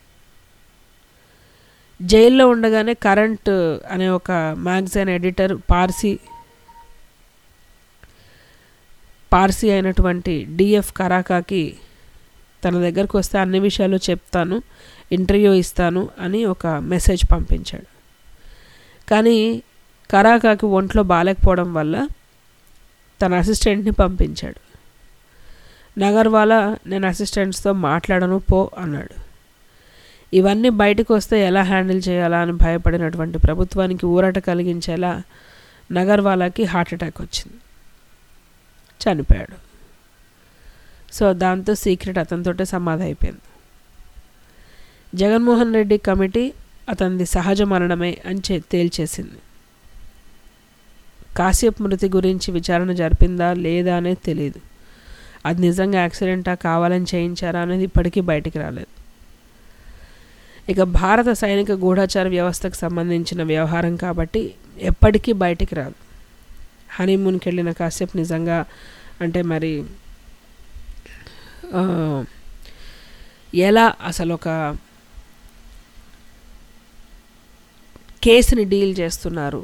[SPEAKER 6] జైల్లో ఉండగానే కరెంట్ అనే ఒక మ్యాగజైన్ ఎడిటర్ పార్సీ పార్సీ అయినటువంటి డిఎఫ్ కరాకాకి తన దగ్గరకు వస్తే అన్ని విషయాలు చెప్తాను ఇంటర్వ్యూ ఇస్తాను అని ఒక మెసేజ్ పంపించాడు కానీ కరాకాకి ఒంట్లో బాగాలేకపోవడం వల్ల తన అసిస్టెంట్ని పంపించాడు నగర్వాలా నేను అసిస్టెంట్స్తో మాట్లాడను పో అన్నాడు ఇవన్నీ బయటకు వస్తే ఎలా హ్యాండిల్ చేయాలా అని భయపడినటువంటి ప్రభుత్వానికి ఊరట కలిగించేలా నగర్వాలాకి హార్ట్ అటాక్ వచ్చింది చనిపోయాడు సో దాంతో సీక్రెట్ అతనితోటే సమాధి అయిపోయింది జగన్మోహన్ రెడ్డి కమిటీ అతనిది సహజ మరణమే అని చే తేల్చేసింది కాశ్యప్ మృతి గురించి విచారణ జరిపిందా లేదా అనేది తెలియదు అది నిజంగా యాక్సిడెంటా కావాలని చేయించారా అనేది ఇప్పటికీ బయటికి రాలేదు ఇక భారత సైనిక గూఢచార వ్యవస్థకు సంబంధించిన వ్యవహారం కాబట్టి ఎప్పటికీ బయటికి రాదు హనీమూన్కి వెళ్ళిన కాసేపు నిజంగా అంటే మరి ఆ, ఎలా అసలు ఒక కేసుని డీల్ చేస్తున్నారు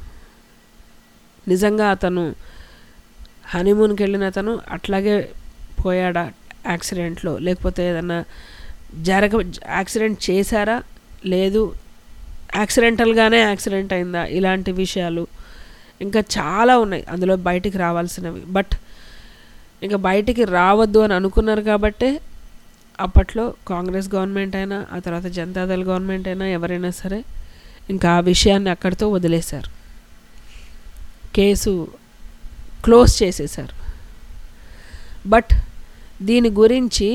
[SPEAKER 6] నిజంగా అతను హనీమూన్కి వెళ్ళిన అతను అట్లాగే పోయాడా యాక్సిడెంట్లో లేకపోతే ఏదన్నా జరగ యాక్సిడెంట్ చేశారా లేదు యాక్సిడెంటల్గానే యాక్సిడెంట్ అయిందా ఇలాంటి విషయాలు ఇంకా చాలా ఉన్నాయి అందులో బయటికి రావాల్సినవి బట్ ఇంకా బయటికి రావద్దు అని అనుకున్నారు కాబట్టే అప్పట్లో కాంగ్రెస్ గవర్నమెంట్ అయినా ఆ తర్వాత జనతాదళ గవర్నమెంట్ అయినా ఎవరైనా సరే ఇంకా ఆ విషయాన్ని అక్కడితో వదిలేశారు కేసు క్లోజ్ చేసేశారు బట్ దీని గురించి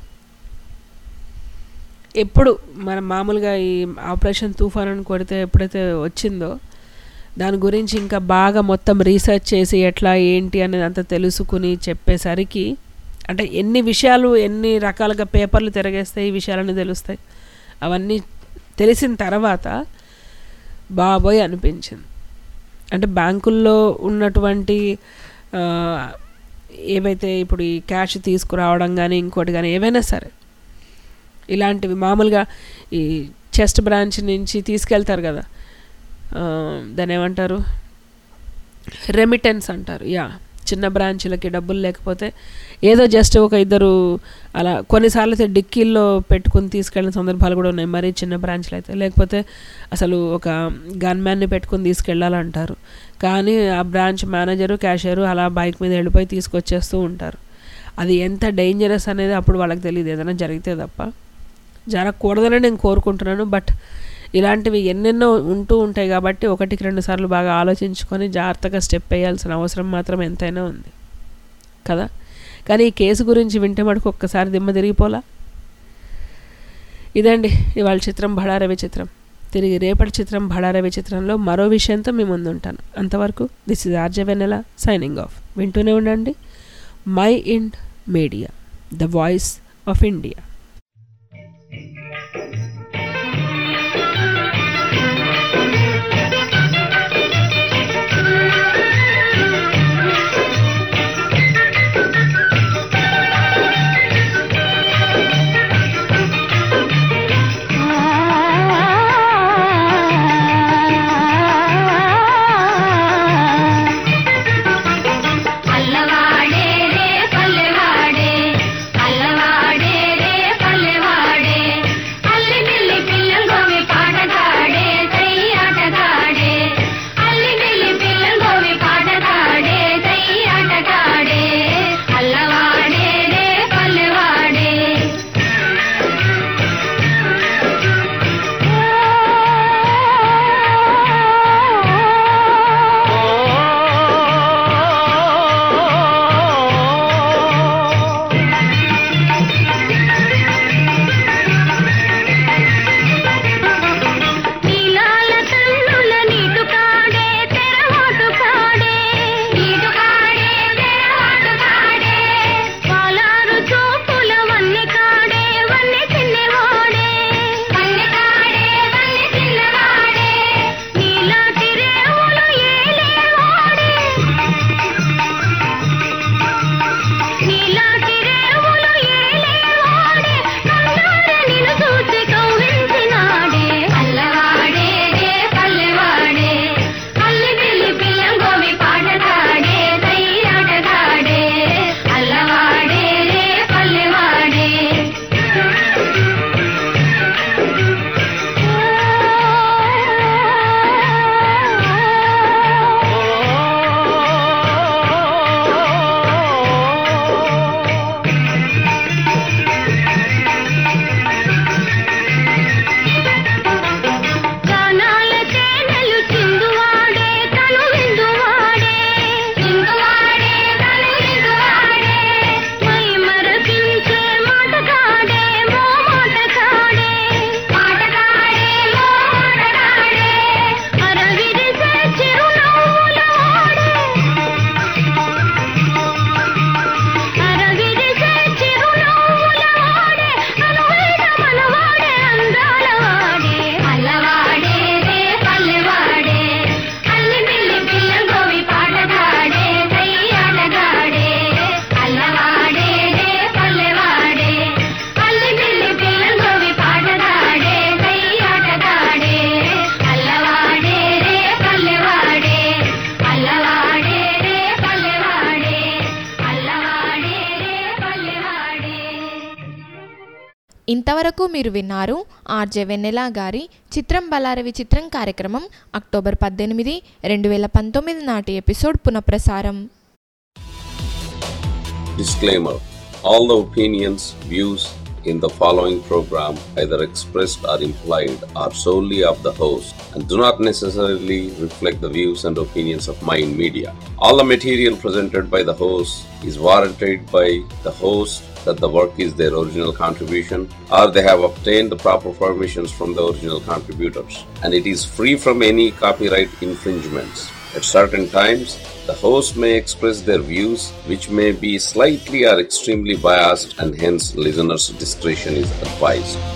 [SPEAKER 6] ఎప్పుడు మన మామూలుగా ఈ ఆపరేషన్ తుఫాన్ అని కొడితే ఎప్పుడైతే వచ్చిందో దాని గురించి ఇంకా బాగా మొత్తం రీసెర్చ్ చేసి ఎట్లా ఏంటి అనేది అంతా తెలుసుకుని చెప్పేసరికి అంటే ఎన్ని విషయాలు ఎన్ని రకాలుగా పేపర్లు తిరగేస్తే ఈ విషయాలన్నీ తెలుస్తాయి అవన్నీ తెలిసిన తర్వాత బాబోయ్ అనిపించింది అంటే బ్యాంకుల్లో ఉన్నటువంటి ఆ, ఏవైతే ఇప్పుడు ఈ క్యాష్ తీసుకురావడం కానీ ఇంకోటి కానీ ఏవైనా సరే ఇలాంటివి మామూలుగా ఈ చెస్ట్ బ్రాంచ్ నుంచి తీసుకెళ్తారు కదా ఆ, దాన్ని ఏమంటారు రెమిటెన్స్ అంటారు యా చిన్న బ్రాంచ్లకి డబ్బులు లేకపోతే ఏదో జస్ట్ ఒక ఇద్దరు అలా కొన్నిసార్లు అయితే డిక్కీల్లో పెట్టుకుని తీసుకెళ్ళిన సందర్భాలు కూడా ఉన్నాయి మరీ చిన్న బ్రాంచ్లు అయితే లేకపోతే అసలు ఒక గన్మ్యాన్ని పెట్టుకుని తీసుకెళ్ళాలంటారు కానీ ఆ బ్రాంచ్ మేనేజరు క్యాషియరు అలా బైక్ మీద వెళ్ళిపోయి తీసుకొచ్చేస్తూ ఉంటారు అది ఎంత డేంజరస్ అనేది అప్పుడు వాళ్ళకి తెలియదు ఏదైనా జరిగితే తప్ప జరగకూడదని నేను కోరుకుంటున్నాను బట్ ఇలాంటివి ఎన్నెన్నో ఉంటూ ఉంటాయి కాబట్టి ఒకటికి రెండు సార్లు బాగా ఆలోచించుకొని జాగ్రత్తగా స్టెప్ వేయాల్సిన అవసరం మాత్రం ఎంతైనా ఉంది కదా కానీ ఈ కేసు గురించి వింటే మటుకు ఒక్కసారి దిమ్మ తిరిగిపోలా ఇదండి ఇవాళ చిత్రం బడారవి చిత్రం తిరిగి రేపటి చిత్రం బడారవి చిత్రంలో మరో విషయంతో మీ ముందు ఉంటాను అంతవరకు this is RJ Vennela signing off వింటూనే ఉండండి mind media the voice of India
[SPEAKER 7] అల్లవాడే రే పల్లెవాడే అల్లవాడే రే
[SPEAKER 10] ఇంతవరకు మీరు విన్నారు ఆర్జే వెన్నెల గారి చిత్రం బలారవి చిత్రం కార్యక్రమం అక్టోబర్ పద్దెనిమిది రెండు వేల పంతొమ్మిది నాటి ఎపిసోడ్ పునఃప్రసారం
[SPEAKER 16] Disclaimer All the opinions, views in the following program, either expressed or implied, are solely of the host and do not necessarily reflect the views and opinions of Mind Media. All the material presented by the host is warranted by the host that the work is their original contribution or they have obtained the proper permissions from the original contributors and it is free from any copyright infringements. At certain times, the host may express their views, which may be slightly or extremely biased, and hence listeners' discretion is advised.